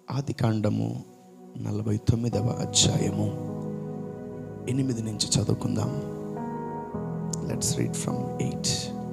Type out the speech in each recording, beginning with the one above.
ఆది కాండము నలభై తొమ్మిదవ అధ్యాయము ఎనిమిది నుంచి చదువుకుందాం లెట్స్ రీడ్ ఫ్రమ్ ఎయిట్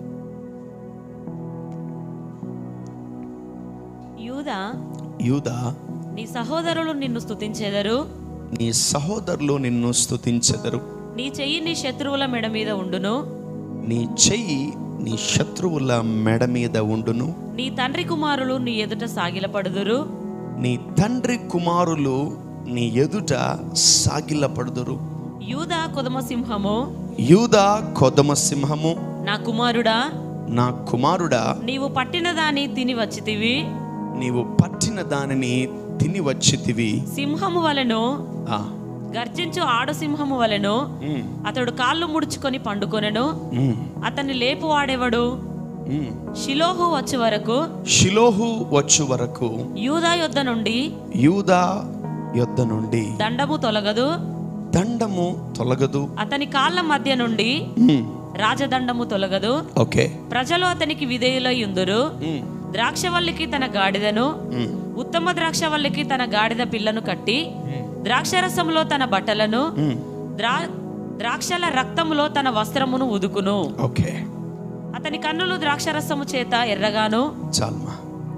యూదా యూదా నీ సహోదరులు నిన్ను స్తుతించెదరు నీ సహోదరులు నిన్ను స్తుతించెదరు నీ చెయ్యి నీ శత్రువుల మెడ మీద ఉండును నీ చెయ్యి నీ శత్రువుల మెడ మీద ఉండును నీ తండ్రి కుమారులు నీ ఎదుట సాగిలపడుదురు నీ తండ్రి కుమారులు నీ ఎదుట సాగిలపడుదురు యూదా కొదమ సింహము యూదా కొదమ సింహము నా కుమారుడా నా కుమారుడా నీవు పట్టిన దాని తిని వచ్చితివి నీవు పట్టిన దానిని తిని వచ్చితివి సింహము వలెను ఆ, గర్జించు ఆడు సింహము వలెను ఉమ్, అతడు కాళ్ళు ముడుచుకొని పండుకొనెను ఉమ్, అతన్ని లేపువాడెవడు ఉమ్. షిలోహు వచ్చే వరకు షిలోహు వచ్చు వరకు యూదా యొద్ద నుండి యూదా యొద్ద నుండి దండము తొలగదు దండము తొలగదు అతని కాళ్ళ మధ్య నుండి ఉమ్, రాజదండము తొలగదు ఓకే ప్రజలు అతనికి విధేయులై ఉందురు ఉమ్, ద్రాక్షవల్లికి తన గాడిదను ఉమ్, ఉత్తమ ద్రాక్షవల్లికి తన గాడిద పిల్లను కట్టి ద్రాక్షరసములో తన బట్టలను ఉమ్. ద్రా ద్రాక్షల రక్తములో తన వస్త్రమును ఉదుకును ఓకే అతని కన్నులు ద్రాక్షరసము చేత ఎర్రగాను చాలమా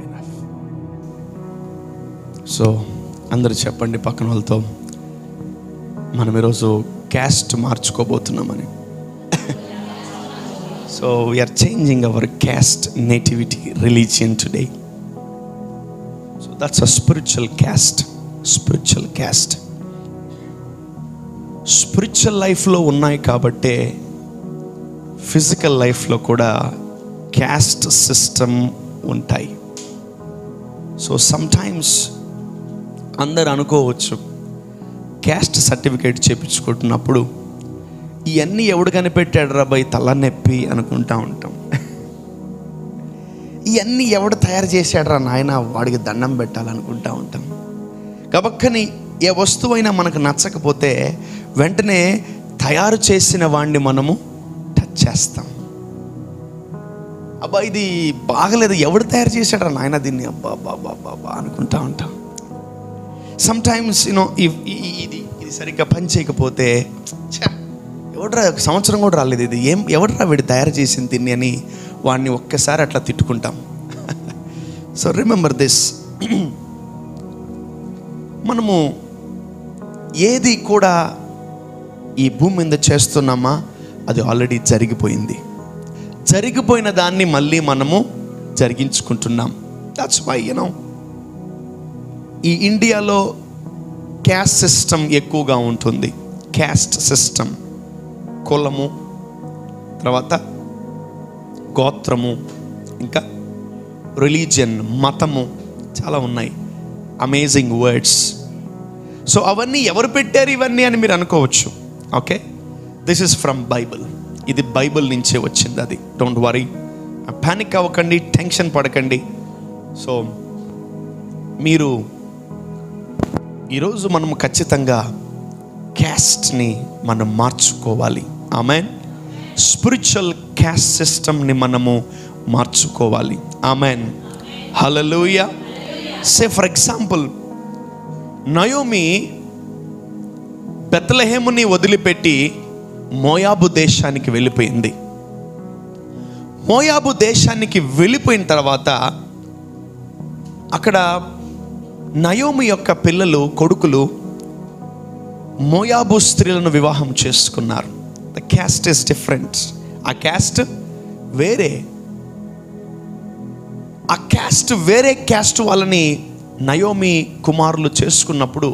సో అందరూ చెప్పండి పక్కన వాళ్ళతో మనం ఈరోజు క్యాస్ట్ మార్చుకోబోతున్నామని so we are changing our caste nativity religion today so that's uh spiritual caste spiritual caste spiritual లైఫ్లో ఉన్నాయి కాబట్టే ఫిజికల్ లైఫ్లో కూడా క్యాస్ట్ సిస్టమ్ ఉంటాయి సో సమ్టైమ్స్ అందరు అనుకోవచ్చు క్యాస్ట్ సర్టిఫికేట్ చేపించుకుంటున్నప్పుడు ఇవన్నీ ఎవడు కనిపెట్టాడు రాబాయ్ తలనొప్పి అనుకుంటా ఉంటాం ఇవన్నీ ఎవడు తయారు చేశాడురా నాయన వాడికి దండం పెట్టాలనుకుంటా ఉంటాం కబక్కని ఏ వస్తువైనా మనకు నచ్చకపోతే వెంటనే తయారు చేసిన వాడిని మనము టచ్ చేస్తాం అబ్బా ఇది బాగలేదు ఎవడు తయారు చేశాడు నాయన దీన్ని అబ్బా అబ్బా అబ్బా అబ్బా అబ్బా అనుకుంటా ఉంటాం సమ్ టైమ్స్ యూనో ఇది ఇది సరిగ్గా పని చేయకపోతే ఛ, ఎవడ్రా ఒక సంవత్సరం కూడా రాలేదు ఇది ఏం ఎవడ్రా వీడు తయారు చేసింది దీన్ని అని వాడిని ఒక్కసారి అట్లా తిట్టుకుంటాం సో రిమెంబర్ దిస్ మనము ఏది కూడా ఈ భూమి మీద చేస్తున్నామా అది ఆల్రెడీ జరిగిపోయింది జరిగిపోయిన దాన్ని మళ్ళీ మనము జరిగించుకుంటున్నాం దట్స్ వై యూనో ఈ ఇండియాలో క్యాస్ట్ సిస్టమ్ ఎక్కువగా ఉంటుంది క్యాస్ట్ సిస్టమ్ కులము తర్వాత గోత్రము ఇంకా రిలీజియన్ మతము చాలా ఉన్నాయి అమేజింగ్ వర్డ్స్ సో అవన్నీ ఎవరు పెట్టారు ఇవన్నీ అని మీరు అనుకోవచ్చు okay this is from Bible ఇది బైబిల్ నుంచే వచ్చింది అది డోంట్ వరీ ప్యానిక్ అవ్వకండి టెన్షన్ పడకండి సో మీరు ఈరోజు మనం ఖచ్చితంగా క్యాస్ట్ని మనం మార్చుకోవాలి ఆమె స్పిరిచువల్ క్యాస్ట్ సిస్టమ్ని మనము మార్చుకోవాలి amen hallelujah say for example Naomi బెత్తలహేముని వదిలిపెట్టి మోయాబు దేశానికి వెళ్ళిపోయింది మోయాబు దేశానికి వెళ్ళిపోయిన తర్వాత అక్కడ నయోమి యొక్క పిల్లలు కొడుకులు మోయాబు స్త్రీలను వివాహం చేసుకున్నారు ద క్యాస్ట్ ఇస్ డిఫరెంట్ ఆ క్యాస్ట్ వేరే ఆ క్యాస్ట్ వేరే క్యాస్ట్ వాళ్ళని నయోమి కుమారులు చేసుకున్నప్పుడు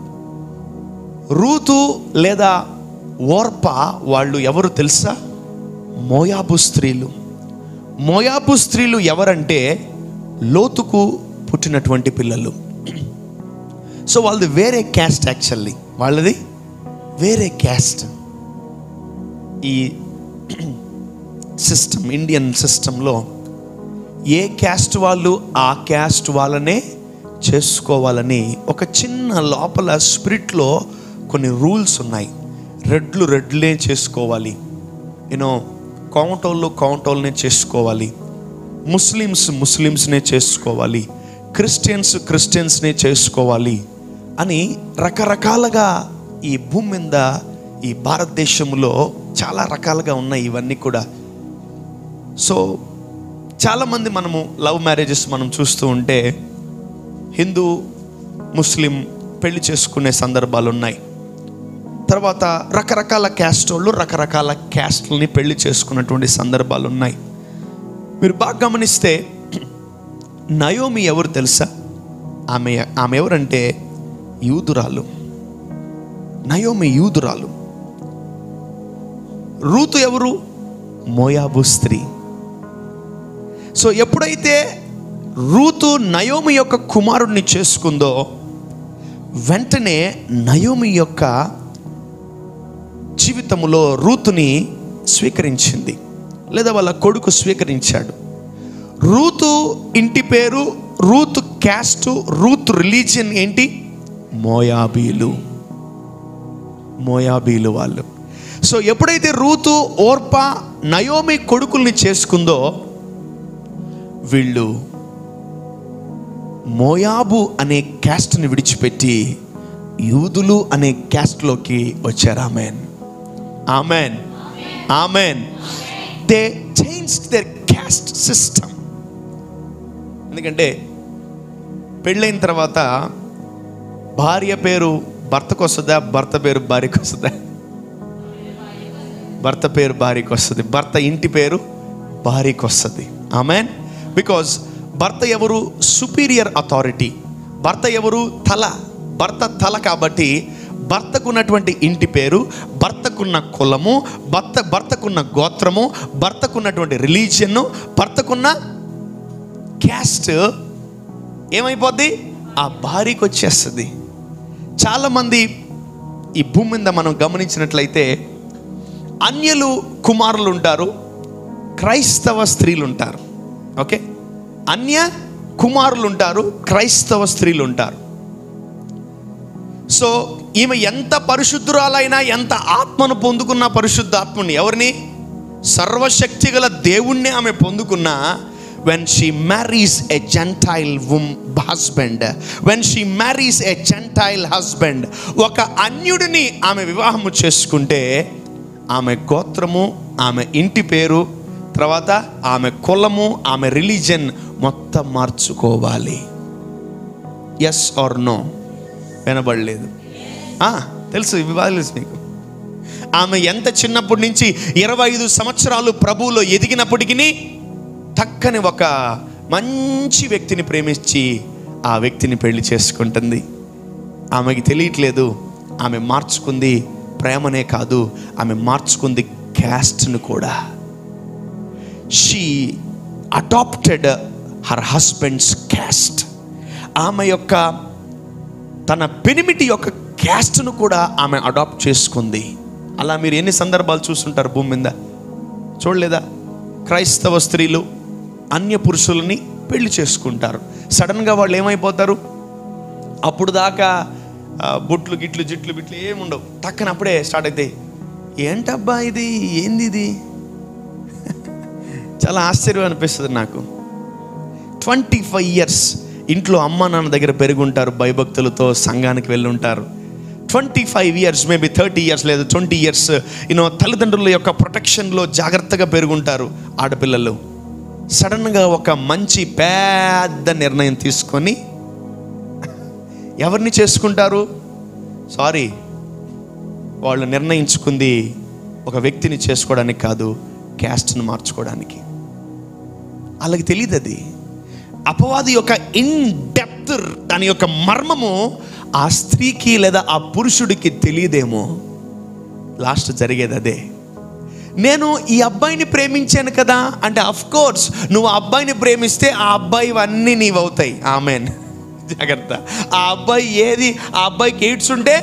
రూతు లేదా ఓర్ప వాళ్ళు ఎవరు తెలుసా మోయాబు స్త్రీలు మోయాబు స్త్రీలు ఎవరంటే లోతుకు పుట్టినటువంటి పిల్లలు సో వాళ్ళది వేరే క్యాస్ట్ యాక్చువల్లీ వాళ్ళది వేరే క్యాస్ట్ ఈ సిస్టమ్ ఇండియన్ సిస్టంలో ఏ క్యాస్ట్ వాళ్ళు ఆ క్యాస్ట్ వాళ్ళనే చేసుకోవాలని ఒక చిన్న లోపల స్పిరిట్లో కొన్ని రూల్స్ ఉన్నాయి రెడ్లు రెడ్లే చేసుకోవాలి యూనో కౌంటోళ్ళు కౌంటోళ్ళనే చేసుకోవాలి ముస్లిమ్స్ ముస్లిమ్స్నే చేసుకోవాలి క్రిస్టియన్స్ క్రిస్టియన్స్ని చేసుకోవాలి అని రకరకాలుగా ఈ భూమి మీద ఈ భారతదేశంలో చాలా రకాలుగా ఉన్నాయి ఇవన్నీ కూడా సో చాలామంది మనము లవ్ మ్యారేజెస్ మనం చూస్తూ ఉంటే హిందూ ముస్లిం పెళ్లి చేసుకునే సందర్భాలు ఉన్నాయి తర్వాత రకరకాల క్యాస్ట్ వాళ్ళు రకరకాల క్యాస్ట్లని పెళ్లి చేసుకున్నటువంటి సందర్భాలు ఉన్నాయి మీరు బాగా గమనిస్తే నయోమి ఎవరు తెలుసా ఆమె ఆమె ఎవరంటే యూదురాలు నయోమి యూదురాలు రూతు ఎవరు మోయాబు స్త్రీ సో ఎప్పుడైతే రూతు నయోమి యొక్క కుమారుణ్ణి చేసుకుందో వెంటనే నయోమి యొక్క జీవితంలో రూతుని స్వీకరించింది లేదా వాళ్ళ కొడుకు స్వీకరించాడు రూతు ఇంటి పేరు రూతు క్యాస్ట్ రూత్ రిలీజియన్ ఏంటి మోయాబీలు మోయాబీలు వాళ్ళు సో ఎప్పుడైతే రూతు ఓర్పా నయోమి కొడుకుల్ని చేసుకుందో వీళ్ళు మోయాబు అనే క్యాస్ట్ని విడిచిపెట్టి యూదులు అనే క్యాస్ట్లోకి వచ్చారు amen amen amen they change their caste system ఎందుకంటే పెళ్ళైన తర్వాత భార్య పేరు భర్తకు వస్తుందా భర్త పేరు భార్యకు వస్తుందా భర్త పేరు భార్యకు వస్తుంది భర్త ఇంటి పేరు భార్యకు వస్తుంది ఆమెన్ బికాజ్ భర్త ఎవరు సుపీరియర్ అథారిటీ భర్త ఎవరు తల భర్త తల కాబట్టి భర్తకున్నటువంటి ఇంటి పేరు భర్తకున్న కులము భర్త భర్తకున్న గోత్రము భర్తకున్నటువంటి రిలీజియన్ భర్తకున్న క్యాస్ట్ ఏమైపోద్ది ఆ భార్యకి వచ్చేస్తుంది చాలామంది ఈ భూమి మీద మనం గమనించినట్లయితే అన్యులు కుమారులు ఉంటారు క్రైస్తవ స్త్రీలు ఉంటారు ఓకే అన్య కుమారులు ఉంటారు క్రైస్తవ స్త్రీలు ఉంటారు సో ఈమె ఎంత పరిశుద్ధురాలైనా ఎంత ఆత్మను పొందుకున్న పరిశుద్ధ ఆత్మని ఎవరిని సర్వశక్తి గల దేవుణ్ణి ఆమె పొందుకున్నా when she marries a gentile um husband when she marries a gentile husband ఒక అన్యుడిని ఆమె వివాహము చేసుకుంటే ఆమె గోత్రము ఆమె ఇంటి పేరు తర్వాత ఆమె కులము ఆమె రిలీజన్ మొత్తం మార్చుకోవాలి ఎస్ ఆర్ నో వినబడలేదు ఆ, తెలుసు ఇవి బాగా తెలుసు మీకు ఆమె ఎంత చిన్నప్పటి నుంచి ఇరవై ఐదు సంవత్సరాలు ప్రభువులో ఎదిగినప్పటికీ టక్కని ఒక మంచి వ్యక్తిని ప్రేమించి ఆ వ్యక్తిని పెళ్లి చేసుకుంటుంది ఆమెకి తెలియట్లేదు ఆమె మార్చుకుంది ప్రేమనే కాదు ఆమె మార్చుకుంది క్యాస్ట్ను కూడా she adapted her husband's caste ఆమె యొక్క తన పెనిమిటి యొక్క క్యాస్ట్ను కూడా ఆమె అడాప్ట్ చేసుకుంది అలా మీరు ఎన్ని సందర్భాలు చూస్తుంటారు భూమి మీద చూడలేదా క్రైస్తవ స్త్రీలు అన్య పురుషులని పెళ్లి చేసుకుంటారు సడన్గా వాళ్ళు ఏమైపోతారు అప్పుడు దాకా ఆ, బొట్లు గిట్లు జిట్లు బిట్లు ఏముండవు టక్కన అప్పుడే స్టార్ట్ అవుతాయి ఏంటబ్బా ఇది ఏంది ఇది చాలా ఆశ్చర్యం అనిపిస్తుంది నాకు ట్వంటీ ఫైవ్ ఇయర్స్ ఇంట్లో అమ్మ నాన్న దగ్గర పెరుగుంటారు భయభక్తులతో సంఘానికి వెళ్ళి ఉంటారు twenty five years maybe thirty years లేదా ట్వంటీ ఇయర్స్ యూనో తల్లిదండ్రుల యొక్క ప్రొటెక్షన్లో జాగ్రత్తగా పెరుగుంటారు ఆడపిల్లలు సడన్గా ఒక మంచి పెద్ద నిర్ణయం తీసుకొని ఎవరిని చేసుకుంటారు సారీ వాళ్ళు నిర్ణయించుకుంది ఒక వ్యక్తిని చేసుకోవడానికి కాదు క్యాస్ట్ను మార్చుకోవడానికి వాళ్ళకి తెలియదు అది అపవాది యొక్క ఇన్ డెప్త్ దాని యొక్క మర్మము ఆ స్త్రీకి లేదా ఆ పురుషుడికి తెలియదేమో లాస్ట్ జరిగేది అదే నేను ఈ అబ్బాయిని ప్రేమించాను కదా అంటే అఫ్ కోర్స్ నువ్వు ఆ అబ్బాయిని ప్రేమిస్తే ఆ అబ్బాయి అన్నీ నీవు అవుతాయి ఆమెన్ జాగ్రత్త ఆ అబ్బాయి ఏది ఆ అబ్బాయికి ఎయిడ్స్ ఉంటే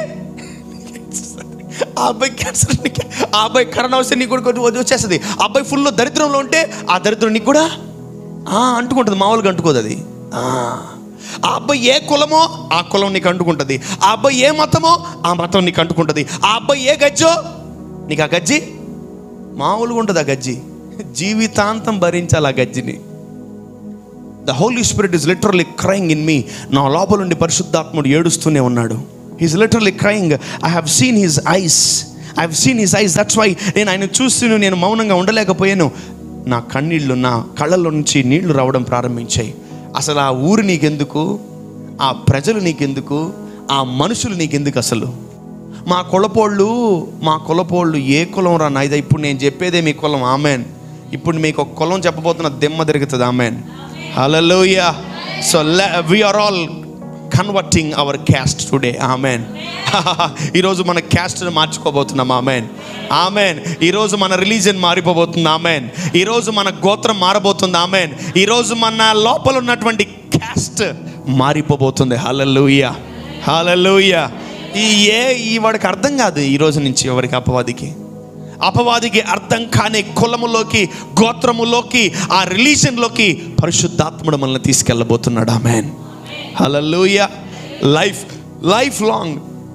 ఆ అబ్బాయి క్యాన్సర్ ఉంటే ఆ అబ్బాయి కరోనా వస్తే నీకు కూడా వచ్చి- వచ్చేస్తుంది ఆ అబ్బాయి ఫుల్ దరిద్రంలో ఉంటే ఆ దరిద్రం నీకు కూడా ఆ, అంటుకుంటుంది మామూలుగా అంటుకోదు అది ఆ. ఆ అబ్బాయి ఏ కులమో ఆ కులం నీకు అంటుకుంటుంది ఆ అబ్బాయి ఏ మతమో ఆ మతం నీకు అంటుకుంటుంది ఆ అబ్బాయి ఏ గజ్జో నీకు ఆ గజ్జి మామూలుగా ఉంటుంది ఆ గజ్జి జీవితాంతం భరించాలి ఆ గజ్జిని the holy spirit is literally crying in me నా లోపల నుండి పరిశుద్ధాత్ముడు ఏడుస్తూనే ఉన్నాడు he's literally crying I have seen his eyes I have seen his eyes that's why నేను ఆయన చూస్తూ నేను మౌనంగా ఉండలేకపోయాను నా కన్నీళ్ళు నా కళ్ళలో నుంచి నీళ్లు రావడం ప్రారంభించాయి అసలు ఆ ఊరు నీకెందుకు ఆ ప్రజలు నీకెందుకు ఆ మనుషులు నీకెందుకు అసలు మా కులపోళ్ళు మా కులపోళ్ళు ఏ కులం రా నాయదా ఇప్పుడు నేను చెప్పేదే మీ కులం ఆమెన్ ఇప్పుడు మీకు ఒక కులం చెప్పబోతున్న దెమ్మ తిరుగుతుంది amen hallelujah so we are all converting our caste today amen ఈరోజు మన క్యాస్ట్ని మార్చుకోబోతున్నాం ఆమెన్ ఆమెన్ ఈరోజు మన రిలీజన్ మారిపోబోతుంది ఆమెన్ ఈరోజు మన గోత్రం మారబోతుంది ఆమెన్ ఈరోజు మన లోపల ఉన్నటువంటి క్యాస్ట్ మారిపోబోతుంది హలలుయ హలలుయ ఈ ఏ ఈ వాడికి అర్థం కాదు ఈ రోజు నుంచి ఎవరికి అపవాదికి అపవాదికి అర్థం కాని కులములోకి గోత్రములోకి ఆ రిలీజన్లోకి పరిశుద్ధాత్ముడు మనల్ని తీసుకెళ్ళబోతున్నాడు amen hallelujah life life long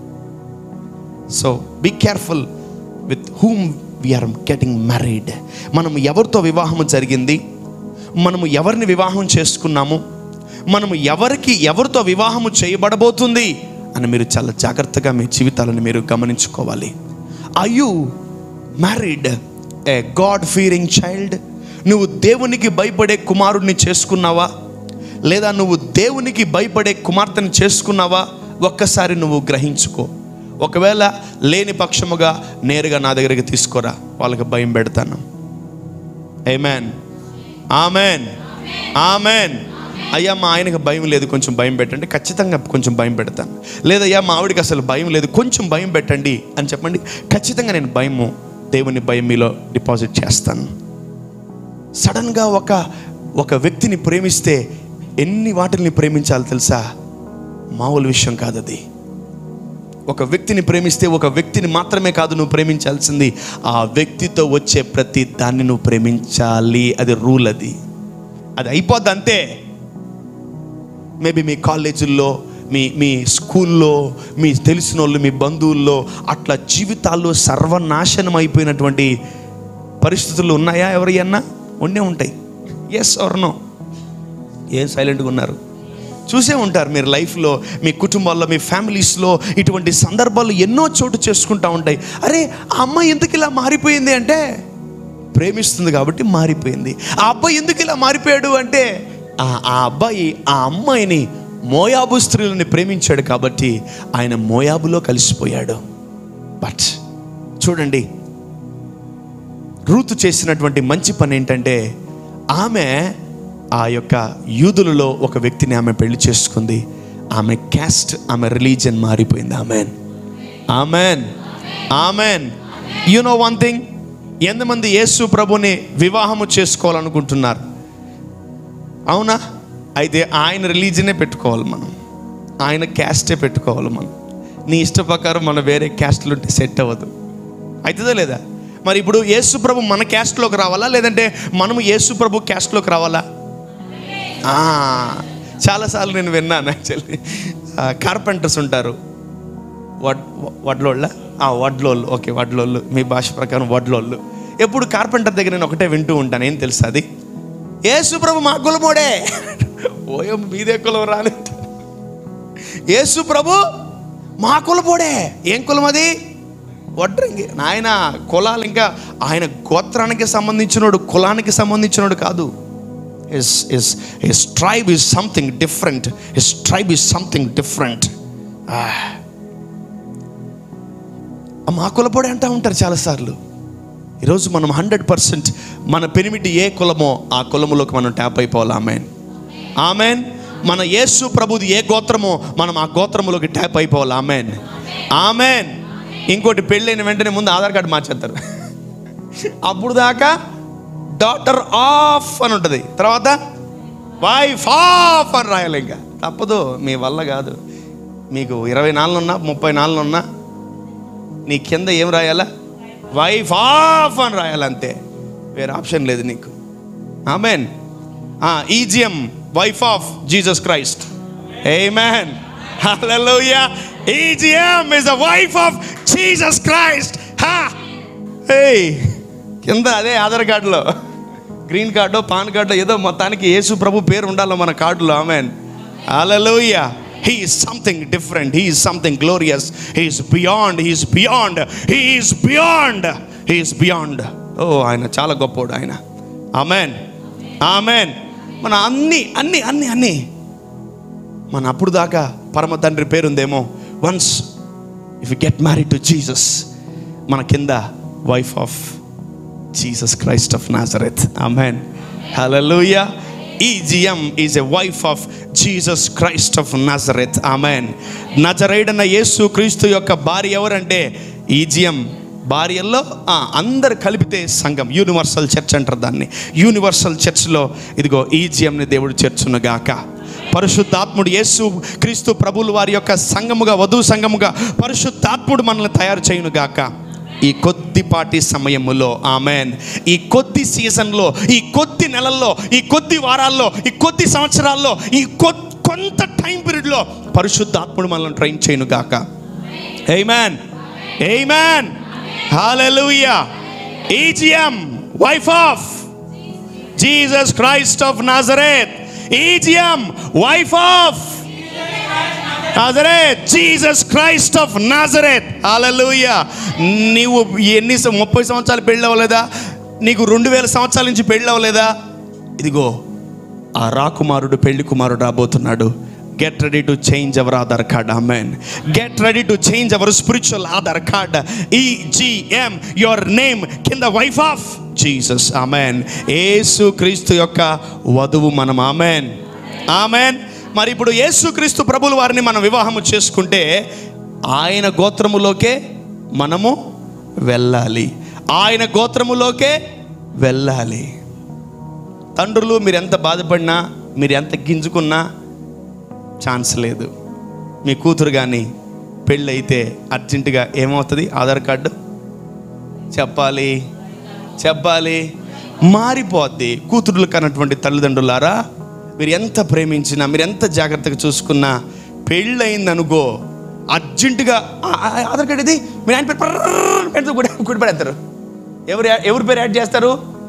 so be careful with whom we are getting married మనం ఎవరితో వివాహం జరిగింది మనము ఎవరిని వివాహం చేసుకున్నాము మనము ఎవరికి ఎవరితో వివాహము చేయబడబోతుంది అని మీరు చాలా జాగ్రత్తగా మీ జీవితాలను మీరు గమనించుకోవాలి I you married a god fearing child నువ్వు దేవునికి భయపడే కుమారుడిని చేసుకున్నావా లేదా నువ్వు దేవునికి భయపడే కుమార్తెను చేసుకున్నావా ఒక్కసారి నువ్వు గ్రహించుకో ఒకవేళ లేని పక్షముగా నేరుగా నా దగ్గరికి తీసుకోరా వాళ్ళకి భయం పెడతాను ఏమేన్ ఆమెన్ ఆమెన్ అయ్యా మా ఆయనకు భయం లేదు కొంచెం భయం పెట్టండి ఖచ్చితంగా కొంచెం భయం పెడతాను లేదయ్యా మా ఆవిడకి అసలు భయం లేదు కొంచెం భయం పెట్టండి అని చెప్పండి ఖచ్చితంగా నేను భయము దేవుని భయం మీలో డిపాజిట్ చేస్తాను సడన్గా ఒక ఒక వ్యక్తిని ప్రేమిస్తే ఎన్ని వాటిని ప్రేమించాలో తెలుసా మామూలు విషయం కాదు అది ఒక వ్యక్తిని ప్రేమిస్తే ఒక వ్యక్తిని మాత్రమే కాదు నువ్వు ప్రేమించాల్సింది ఆ వ్యక్తితో వచ్చే ప్రతి దాన్ని నువ్వు ప్రేమించాలి అది రూల్ అది అది అయిపోద్ది అంతే మేబీ మీ కాలేజీల్లో మీ మీ స్కూల్లో మీ తెలిసిన వాళ్ళు మీ బంధువుల్లో అట్లా జీవితాల్లో సర్వనాశనం అయిపోయినటువంటి పరిస్థితులు ఉన్నాయా ఎవరియన్నా ఉండే ఉంటాయి ఎస్ ఆర్ నో ఏం సైలెంట్గా ఉన్నారు చూసే ఉంటారు మీరు లైఫ్లో మీ కుటుంబాల్లో మీ ఫ్యామిలీస్లో ఇటువంటి సందర్భాలు ఎన్నో చోటు చేసుకుంటూ ఉంటాయి అరే ఆ అమ్మాయి ఎందుకు ఇలా మారిపోయింది అంటే ప్రేమిస్తుంది కాబట్టి మారిపోయింది ఆ అబ్బాయి ఎందుకు ఇలా మారిపోయాడు అంటే ఆ ఆ అబ్బాయి ఆ అమ్మాయిని మోయాబు స్త్రీలని ప్రేమించాడు కాబట్టి ఆయన మోయాబులో కలిసిపోయాడు బట్ చూడండి రూతు చేసినటువంటి మంచి పని ఏంటంటే ఆమె ఆ యొక్క యూదులలో ఒక వ్యక్తిని ఆమె పెళ్లి చేసుకుంది ఆమె క్యాస్ట్ ఆమె రిలీజన్ మారిపోయింది amen amen amen you know one thing ఎంతమంది యేసు ప్రభుని వివాహము చేసుకోవాలనుకుంటున్నారు అవునా అయితే ఆయన రిలీజనే పెట్టుకోవాలి మనం ఆయన క్యాస్టే పెట్టుకోవాలి మనం నీ ఇష్ట ప్రకారం మన వేరే క్యాస్ట్లు ఉంటే సెట్ అవ్వదు అవుతుందా లేదా మరి ఇప్పుడు యేసు ప్రభు మన క్యాస్ట్లోకి రావాలా లేదంటే మనము యేసు ప్రభు క్యాస్ట్లోకి రావాలా ఆ, చాలాసార్లు నేను విన్నాను యాక్చువల్లీ కార్పెంటర్స్ ఉంటారు వడ్ వడ్లోళ్ళ ఆ, వడ్లోళ్ళు ఓకే వడ్లోళ్ళు మీ భాష ప్రకారం వడ్లోళ్ళు ఎప్పుడు కార్పెంటర్ దగ్గర నేను ఒకటే వింటూ ఉంటాను ఏం తెలుసు అది యేసు ప్రభు మా కులమోడే ఓయో మీదే కులం రాలేదు యేసు ప్రభు మా కులపోడే ఏం కులం అది వడ్రంగి నాయన కులాలు ఇంకా ఆయన గోత్రానికి సంబంధించినోడు కులానికి సంబంధించినోడు కాదు his his his tribe is something different his tribe is something different మా కులపోడే అంటూ ఉంటారు చాలాసార్లు ఈరోజు మనం హండ్రెడ్ పర్సెంట్ మన పెనిమిటి ఏ కులమో ఆ కులములోకి మనం ట్యాప్ అయిపోవాలి ఆమెన్ ఆమెన్ మన యేసు ప్రభుది ఏ గోత్రమో మనం ఆ గోత్రములోకి ట్యాప్ అయిపోవాలి ఆమెన్ ఆమెన్ ఇంకోటి పెళ్ళైన వెంటనే ముందు ఆధార్ కార్డు మార్చేస్తారు అప్పుడు దాకా డాటర్ ఆఫ్ అని ఉంటుంది తర్వాత వైఫ్ ఆఫ్ అని రాయాలి ఇంకా తప్పదు మీ వల్ల కాదు మీకు ఇరవై నాలుగు ఉన్నా ముప్పై నాలుగు ఉన్నా నీ కింద ఏం రాయాలా వైఫ్ ఆఫ్ అని రాయాలంతే వేరే ఆప్షన్ లేదు నీకు amen EGM wife of Jesus Christ Amen. Hallelujah. EGM is the wife of Jesus Christ. Ha! Hey! కింద అదే ఆధార్ కార్డులో గ్రీన్ కార్డు పాన్ కార్డు ఏదో మొత్తానికి యేసు ప్రభు పేరు ఉండాలి మన కార్డులో amen hallelujah he is something different he is something glorious he is beyond he is beyond he is beyond he is beyond ఓ ఆయన చాలా గొప్పోడు ఆయన ఆమెన్ ఆమెన్ మన అన్ని అన్ని అన్ని అన్ని మన అప్పుడు దాకా పరమ తండ్రి పేరుందేమో once if you get married to Jesus మన కింద wife of Jesus Christ of Nazareth amen hallelujah EGM is a wife of Jesus Christ of Nazareth amen నజరైడన్న యేసు క్రీస్తు యొక్క భార్య ఎవరంటే ఈజిఎం భార్యల్లో ఆ, అందరు కలిపితే సంఘం యూనివర్సల్ చర్చ్ అంటారు దాన్ని యూనివర్సల్ చర్చ్లో ఇదిగో ఈజిఎంని దేవుడు చేర్చునుగాక పరిశుద్ధాత్ముడు యేసు క్రీస్తు ప్రభులు వారి యొక్క సంఘముగా వధువు సంఘముగా పరిశుద్ధాత్ముడు మనల్ని తయారు చేయునుగాక ఈ కొద్దిపాటి సమయములో ఆమెన్ ఈ కొద్ది సీజన్లో ఈ కొద్ది నెలల్లో ఈ కొద్ది వారాల్లో ఈ కొద్ది సంవత్సరాల్లో ఈ కొ- కొంత టైం పీరియడ్లో పరిశుద్ధాత్ముడు మనల్ని ట్రైన్ చేయను గాక Amen. Amen. Hallelujah. EGM, wife of Jesus Christ of Nazareth. EGM, wife of Nazareth. Jesus Christ of Nazareth. Hallelujah. నీవు ఎన్ని సం- ముప్పై సంవత్సరాలు పెళ్ళి అవ్వలేదా నీకు రెండు వేల సంవత్సరాల నుంచి పెళ్ళి అవ్వలేదా ఇదిగో ఆ రాకుమారుడు పెళ్లి కుమారుడు రాబోతున్నాడు get ready to change our Aadhaar card amen get ready to change our spiritual Aadhaar card EGM your name కింద వైఫ్ ఆఫ్ జీసస్ ఆమెన్ యేసు క్రీస్తు యొక్క వధువు మనం ఆమెన్ ఆమెన్ మరి ఇప్పుడు యేసు క్రీస్తు ప్రభుల వారిని మనం వివాహము చేసుకుంటే ఆయన గోత్రములోకే మనము వెళ్ళాలి ఆయన గోత్రములోకే వెళ్ళాలి తండ్రులు మీరు ఎంత బాధపడినా మీరు ఎంత గింజుకున్నా ఛాన్స్ లేదు మీ కూతురు కానీ పెళ్ళి అయితే అర్జెంటుగా ఏమవుతుంది ఆధార్ కార్డు చెప్పాలి చెప్పాలి మారిపోద్ది కూతురులు కన్నటువంటి తల్లిదండ్రులారా మీరు ఎంత ప్రేమించినా మీరు ఎంత జాగ్రత్తగా చూసుకున్నా పెళ్ళయింది అనుకో అర్జెంటుగా ఆ- ఆ- ఆధార్ కార్డు ఇది మీరు ఆయన పేరు పర్రర్ పెడితే కూడా కుడి పడేస్తారు ఎవరు ఎవరి పేరు యాడ్ చేస్తారు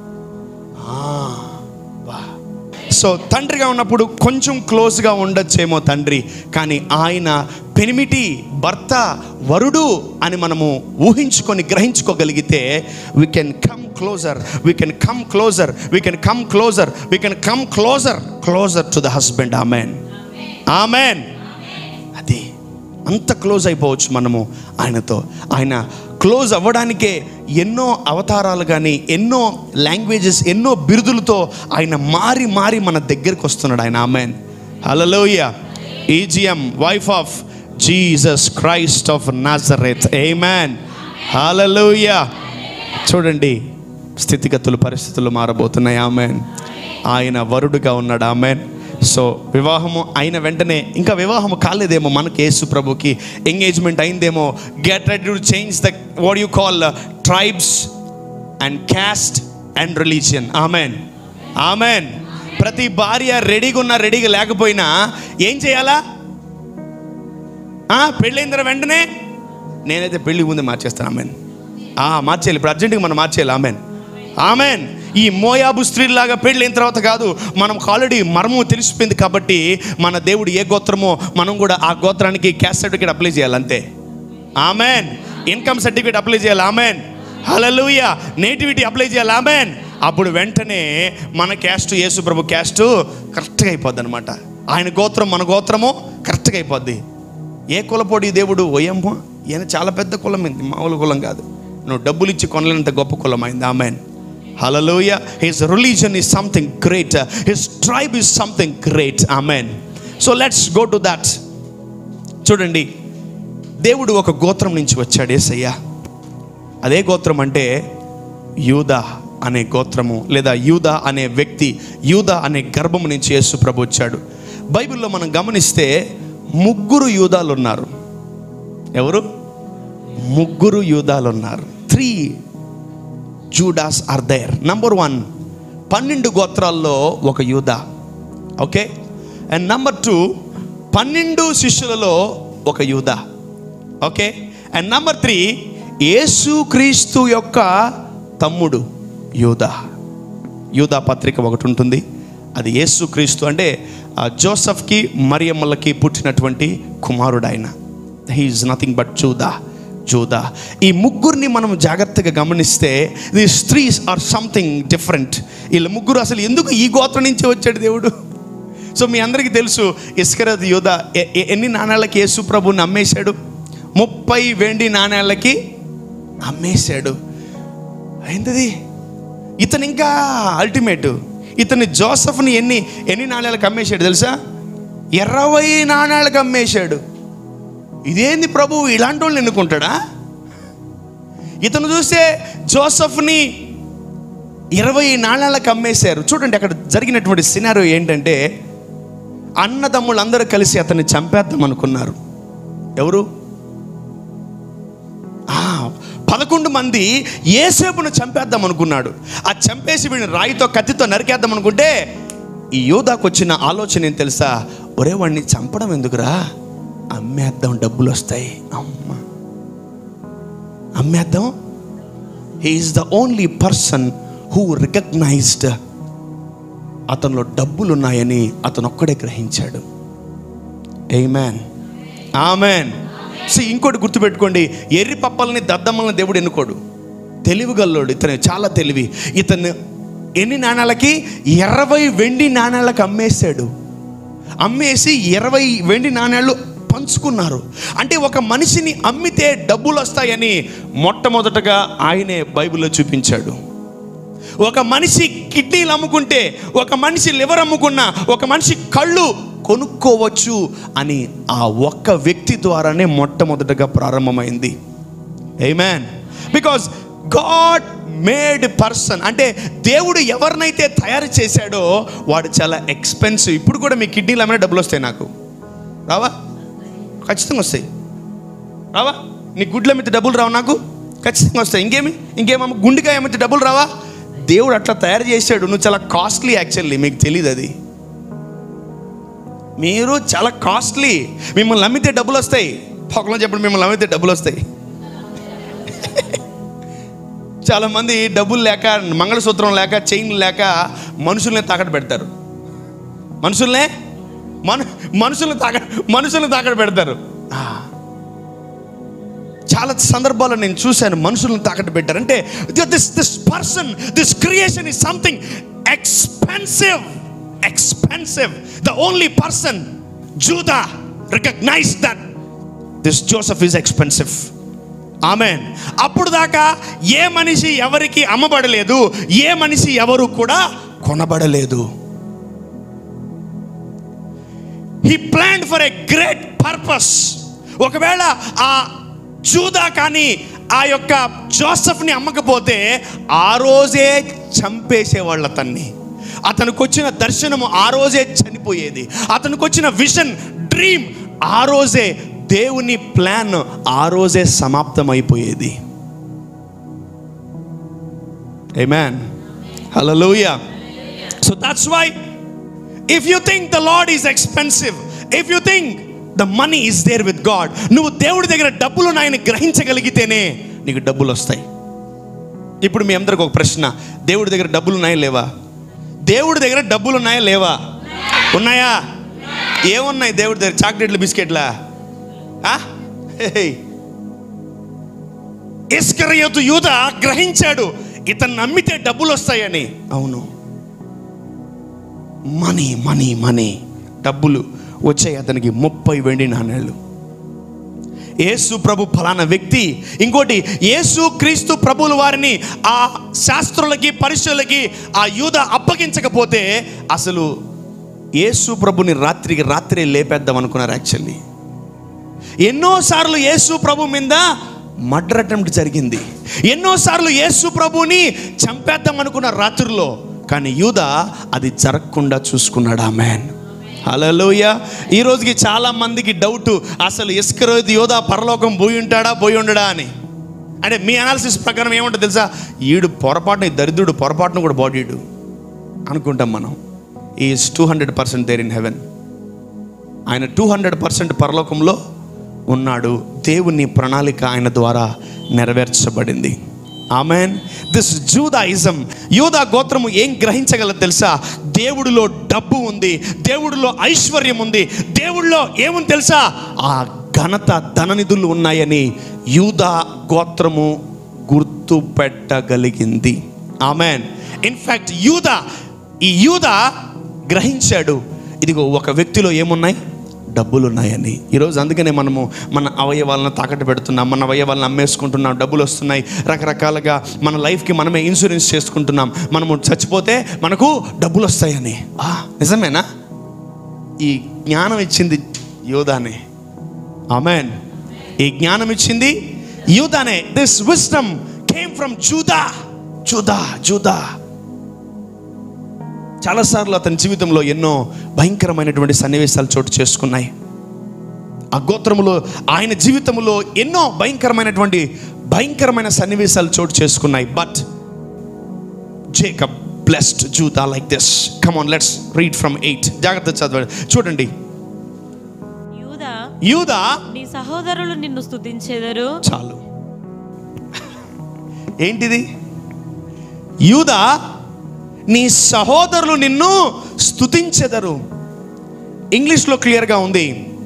వా. సో తండ్రిగా ఉన్నప్పుడు కొంచెం క్లోజ్గా ఉండొచ్చేమో తండ్రి కానీ ఆయన పెనిమిటి భర్త వరుడు అని మనము ఊహించుకొని గ్రహించుకోగలిగితే we can come closer we can come closer we can come closer we can come closer closer to the husband amen amen అది అంత క్లోజ్ అయిపోవచ్చు మనము ఆయనతో ఆయన క్లోజ్ అవ్వడానికే ఎన్నో అవతారాలు కానీ ఎన్నో లాంగ్వేజెస్ ఎన్నో బిరుదులతో ఆయన మారి మారి మన దగ్గరికి వస్తున్నాడు ఆయన amen hallelujah EGM wife of Jesus Christ of Nazareth amen hallelujah చూడండి స్థితిగతులు పరిస్థితులు మారబోతున్నాయి ఆమెన్ ఆయన వరుడుగా ఉన్నాడు ఆమెన్ సో వివాహము అయిన వెంటనే ఇంకా వివాహము కాలేదేమో మనకి యేసు ప్రభుకి ఎంగేజ్మెంట్ అయిందేమో get ready to change the what you call tribes and caste and religion amen amen ప్రతి భార్య రెడీగా ఉన్నా రెడీగా లేకపోయినా ఏం చేయాలా ఆ, పెళ్ళైన తర్వాత వెంటనే నేనైతే పెళ్లి ముందు మార్చేస్తాను ఆమెన్ ఆ, మార్చేయాలి ఇప్పుడు అర్జెంటుగా మనం మార్చేయాలి ఆమెన్ ఆమెన్ ఈ మోయాబు స్త్రీలాగా పెళ్ళైన తర్వాత కాదు మనం ఆల్రెడీ మర్మము తెలిసిపోయింది కాబట్టి మన దేవుడు ఏ గోత్రమో మనం కూడా ఆ గోత్రానికి క్యాస్ట్ సర్టిఫికేట్ అప్లై చేయాలి అంతే ఆమెన్ ఇన్కమ్ సర్టిఫికేట్ అప్లై చేయాలి ఆమెన్ హలలుయ నేటివిటీ అప్లై చేయాలి ఆమెన్ అప్పుడు వెంటనే మన క్యాస్ట్ యేసు ప్రభు క్యాస్ట్ కరెక్ట్గా అయిపోద్ది అనమాట ఆయన గోత్రం మన గోత్రము కరెక్ట్గా అయిపోద్ది ఏ కులపోడి దేవుడు ఓయమ్మ ఈయన చాలా పెద్ద కులం అయింది మామూలు కులం కాదు నువ్వు డబ్బులు ఇచ్చి కొనలేనంత గొప్ప కులం అయింది amen hallelujah his religion is something great his tribe is something great amen so let's go to that చూడండి దేవుడు ఒక గోత్రం నుంచి వచ్చాడు ఏసయ్య అదే గోత్రం అంటే యూదా అనే గోత్రము లేదా యూదా అనే వ్యక్తి యూదా అనే గర్భము నుంచి యేసు ప్రభు వచ్చాడు బైబిల్లో మనం గమనిస్తే ముగ్గురు యూదాలు ఉన్నారు ఎవరు ముగ్గురు యూదాలు ఉన్నారు three Judas are there number one పన్నెండు గోత్రాల్లో ఒక యూదా ఓకే అండ్ నంబర్ టూ పన్నెండు శిష్యులలో ఒక యూదా ఓకే అండ్ నంబర్ త్రీ యేసుక్రీస్తు యొక్క తమ్ముడు యూదా యూదా పత్రిక ఒకటి ఉంటుంది అది యేసుక్రీస్తు అంటే ఆ జోసఫ్కి మరియమ్మలకి పుట్టినటువంటి కుమారుడు ఆయన he is nothing but Judah Judah ఈ ముగ్గురిని మనం జాగ్రత్తగా గమనిస్తే ది స్త్రీస్ ఆర్ సంథింగ్ డిఫరెంట్ వీళ్ళ ముగ్గురు అసలు ఎందుకు ఈ గోత్రం నుంచి వచ్చాడు దేవుడు సో మీ అందరికీ తెలుసు ఇస్కరత్ యోధ ఎ- ఎ- ఎన్ని నాణేళ్ళకి యేసు ప్రభుని అమ్మేశాడు ముప్పై వెండి నాణేళ్ళకి అమ్మేశాడు ఏంటది ఇతను ఇంకా అల్టిమేట్ ఇతని జోసఫ్ని ఎన్ని ఎన్ని నాణేలకు అమ్మేశాడు తెలుసా ఇరవై నాణేలకు అమ్మేశాడు ఇదేంది ప్రభు ఇలాంటి వాళ్ళని ఎన్నుకుంటాడా ఇతను చూస్తే జోసఫ్ని ఇరవై నాణాలకు అమ్మేశారు చూడండి అక్కడ జరిగినటువంటి సినారో ఏంటంటే అన్నదమ్ములు అందరూ కలిసి అతన్ని చంపేద్దాం అనుకున్నారు ఎవరు ఆ, పదకొండు మంది ఏసేపును చంపేద్దాం అనుకున్నాడు ఆ చంపేసి వీడిని రాయితో కత్తితో నరికేద్దాం అనుకుంటే ఈ యోధాకు వచ్చిన ఆలోచన ఏం తెలుసా ఒరే వాడిని చంపడం ఎందుకురా అమ్మేద్దాం డబ్బులు వస్తాయి అమ్మ అమ్మేద్దాం he is the only person who recognized అతనిలో డబ్బులు ఉన్నాయని అతను ఒక్కడే గ్రహించాడు ఏమేన్ ఆమెన్ సో ఇంకోటి గుర్తుపెట్టుకోండి ఎర్రి పప్పల్ని దద్దమ్మల్ని దేవుడు ఎన్నుకోడు తెలివిగల్లోడు ఇతను చాలా తెలివి ఇతను ఎన్ని నాణాలకి ఇరవై వెండి నాణాలకు అమ్మేశాడు అమ్మేసి ఇరవై వెండి నాణాలు పంచుకున్నారు అంటే ఒక మనిషిని అమ్మితే డబ్బులు వస్తాయని మొట్టమొదటగా ఆయనే బైబిల్లో చూపించాడు ఒక మనిషి కిడ్నీలు అమ్ముకుంటే ఒక మనిషి లివర్ అమ్ముకున్నా ఒక మనిషి కళ్ళు కొనుక్కోవచ్చు అని ఆ ఒక్క వ్యక్తి ద్వారానే మొట్టమొదటగా ప్రారంభమైంది amen because God made person అంటే దేవుడు ఎవరినైతే తయారు చేశాడో వాడు చాలా ఎక్స్పెన్సివ్ ఇప్పుడు కూడా మీ కిడ్నీలు అమ్మిన డబ్బులు వస్తాయి నాకు రావా ఖచ్చితంగా వస్తాయి రావా నీ గుడ్లు అమ్మితే డబ్బులు రావు నాకు ఖచ్చితంగా వస్తాయి ఇంకేమి ఇంకేమమ్మ గుండెకాయ అమ్మితే డబ్బులు రావా దేవుడు అట్లా తయారు చేశాడు నువ్వు చాలా కాస్ట్లీ యాక్చువల్లీ మీకు తెలియదు అది మీరు చాలా కాస్ట్లీ మిమ్మల్ని అమ్మితే డబ్బులు వస్తాయి పొగలో చెప్పండి మిమ్మల్ని అమ్మితే డబ్బులు వస్తాయి చాలా మంది డబ్బులు లేక మంగళసూత్రం లేక చైన్ లేక మనుషుల్ని తాకట్టు పెడతారు మనుషుల్నే మన మనుషుల్ని తాక మనుషుల్ని తాకట్టు పెడతారు ఆ. చాలా సందర్భాల్లో నేను చూశాను మనుషులను తాకట్టు పెట్టారు అంటే this this person this creation is something expensive expensive the only person Judah recognize that this Joseph is expensive amen అప్పుడు దాకా ఏ మనిషి ఎవరికి అమ్మబడలేదు ఏ మనిషి ఎవరు కూడా కొనబడలేదు he plan for a great purpose ఒకవేళ ఆ జూదా కానీ ఆ యొక్క జోసఫ్ని అమ్మకపోతే ఆ రోజే చంపేసేవాళ్ళు అతన్ని అతనికి వచ్చిన దర్శనము ఆ రోజే చనిపోయేది అతనికి వచ్చిన విజన్ డ్రీమ్ ఆ రోజే దేవుని ప్లాన్ ఆ రోజే సమాప్తమైపోయేది Amen. Hallelujah. So that's why if you think the Lord is expensive, if you think the money is there with God, నువ్వు దేవుడి దగ్గర డబ్బులు ఉన్నాయని గ్రహించగలిగితేనే నీకు డబ్బులు వస్తాయి ఇప్పుడు మీ అందరికి ఒక ప్రశ్న దేవుడి దగ్గర డబ్బులు ఉన్నాయా లేవా దేవుడి దగ్గర డబ్బులు ఉన్నాయా లేవా ఉన్నాయా ఏమున్నాయి దేవుడి దగ్గర చాక్లెట్లు బిస్కెట్లా ఆ? హే. ఇస్కరియతు యూద గ్రహించాడు ఇతను నమ్మితే డబ్బులు వస్తాయని అవును మనీ మనీ మనీ డబ్బులు వచ్చాయి అతనికి ముప్పై వెండి నాణేళ్ళు యేసు ప్రభు ఫలానా వ్యక్తి ఇంకోటి యేసు క్రీస్తు ప్రభుల వారిని ఆ శాస్త్రులకి పరిశులకి ఆ యూద అప్పగించకపోతే అసలు యేసు ప్రభుని రాత్రికి రాత్రే లేపేద్దాం అనుకున్నారు యాక్చువల్లీ ఎన్నోసార్లు యేసు ప్రభు మీద మర్డర్ అటెంప్ట్ జరిగింది ఎన్నోసార్లు యేసు ప్రభుని చంపేద్దాం అనుకున్న రాత్రుల్లో కానీ యూద అది జరగకుండా చూసుకున్నాడు ఆ మ్యాన్ హలోయ ఈ రోజుకి చాలా మందికి డౌట్ అసలు ఇస్కరోది యోధ పరలోకం పోయి ఉంటాడా పోయి ఉండడా అని అంటే మీ అనాలిసిస్ ప్రకారం ఏముంటుంది తెలుసా ఈడు పొరపాటున ఈ దరిద్రుడు పొరపాటును కూడా బాడీడు అనుకుంటాం మనం is two hundred percent there in heaven ఆయన టూ హండ్రెడ్ పర్సెంట్ పరలోకంలో ఉన్నాడు దేవుని ప్రణాళిక ఆయన ద్వారా నెరవేర్చబడింది ఆమెన్ దిస్ జూదాయిజం యూదా గోత్రము ఏం గ్రహించగలదు తెలుసా దేవుడిలో డబ్బు ఉంది దేవుడిలో ఐశ్వర్యం ఉంది దేవుడిలో ఏముంది తెలుసా ఆ ఘనత ధననిధులు ఉన్నాయని యూదా గోత్రము గుర్తుపెట్టగలిగింది ఆమెన్ ఇన్ఫ్యాక్ట్ యూదా ఈ యూదా గ్రహించాడు ఇదిగో ఒక వ్యక్తిలో ఏమున్నాయి డబ్బులు ఉన్నాయని ఈరోజు అందుకనే మనము మన అవయవాలను తాకట్టు పెడుతున్నాం మన అవయవాలను అమ్మేసుకుంటున్నాం డబ్బులు వస్తున్నాయి రకరకాలుగా మన లైఫ్కి మనమే ఇన్సూరెన్స్ చేసుకుంటున్నాం మనము చచ్చిపోతే మనకు డబ్బులు వస్తాయని ఆ, నిజమేనా ఈ జ్ఞానం ఇచ్చింది యోధానే ఆమెన్ ఈ జ్ఞానం ఇచ్చింది యూదానే this wisdom came from Judah Judah Judah చాలాసార్లు అతని జీవితంలో ఎన్నో భయంకరమైనటువంటి సన్నివేశాలు చోటు చేసుకున్నాయి ఆ గోత్రములో ఆయన జీవితంలో ఎన్నో భయంకరమైనటువంటి భయంకరమైన సన్నివేశాలు చోటు చేసుకున్నాయి but Jacob blessed Judah like this come on let's read from eight జాగ్రత్త చదవండి చూడండి యూదా యూదా నీ సహోదరులు నిన్ను స్తుతించెదరు చాలు ఏంటిది యూదా నీ సహోదరులు నిన్ను స్తుతించెదరు ఇంగ్లీష్లో క్లియర్గా ఉంది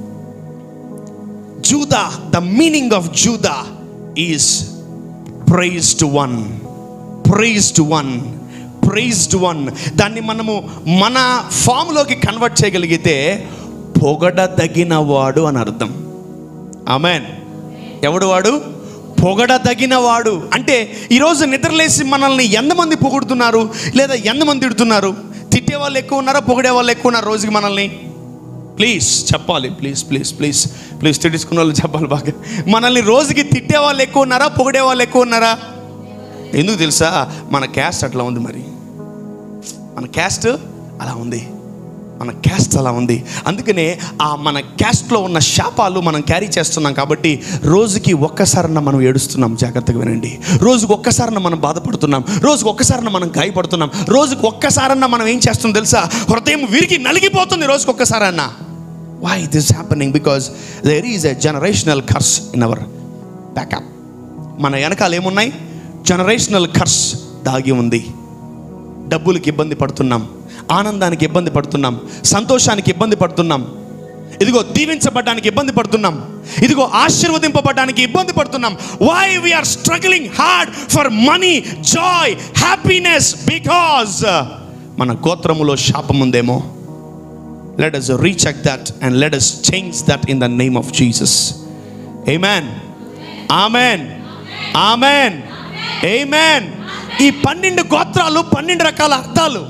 Judah the meaning of Judah is praised one praised one praised one దాన్ని మనము మన ఫామ్లోకి కన్వర్ట్ చేయగలిగితే పొగడదగిన వాడు అని అర్థం ఆమెన్ ఎవడు వాడు పొగడదగిన వాడు అంటే ఈరోజు నిద్రలేసి మనల్ని ఎంతమంది పొగుడుతున్నారు లేదా ఎంతమంది తిడుతున్నారు తిట్టే వాళ్ళు ఎక్కువ ఉన్నారా పొగిడే వాళ్ళు ఎక్కువ ఉన్నారు రోజుకి మనల్ని ప్లీజ్ చెప్పాలి ప్లీజ్ ప్లీజ్ ప్లీజ్ ప్లీజ్ తిట్టించుకున్న వాళ్ళు చెప్పాలి బాగా మనల్ని రోజుకి తిట్టే వాళ్ళు ఎక్కువ ఉన్నారా పొగిడే వాళ్ళు ఎక్కువ ఉన్నారా ఎందుకు తెలుసా మన క్యాస్ట్ అట్లా ఉంది మరి మన క్యాస్ట్ అలా ఉంది మన క్యాస్ట్ అలా ఉంది అందుకనే ఆ మన క్యాస్ట్లో ఉన్న శాపాలు మనం క్యారీ చేస్తున్నాం కాబట్టి రోజుకి ఒక్కసారన్న మనం ఏడుస్తున్నాం జాగ్రత్తగా వినండి రోజుకి ఒక్కసారన్న మనం బాధపడుతున్నాం రోజుకి ఒక్కసారన్న మనం గాయపడుతున్నాం రోజుకి ఒక్కసారన్న మనం ఏం చేస్తున్నాం తెలుసా హృదయం విరిగి నలిగిపోతుంది రోజుకి ఒక్కసారన్న why this happening because there is a generational curse in our backup మన వెనకాల ఏమున్నాయి జనరేషనల్ కర్స్ దాగి ఉంది డబ్బులకి ఇబ్బంది పడుతున్నాం ఆనందానికి ఇబ్బంది పడుతున్నాం సంతోషానికి ఇబ్బంది పడుతున్నాం ఇదిగో దీవించబడడానికి ఇబ్బంది పడుతున్నాం ఇదిగో ఆశీర్వదింపబడడానికి ఇబ్బంది పడుతున్నాం why we are struggling hard for money joy happiness because మన గోత్రములో శాపం ఉందేమో let us recheck that and let us change that in the name of Jesus Amen. Amen amen amen ఈ పన్నెండు గోత్రాలు పన్నెండు రకాల అర్థాలు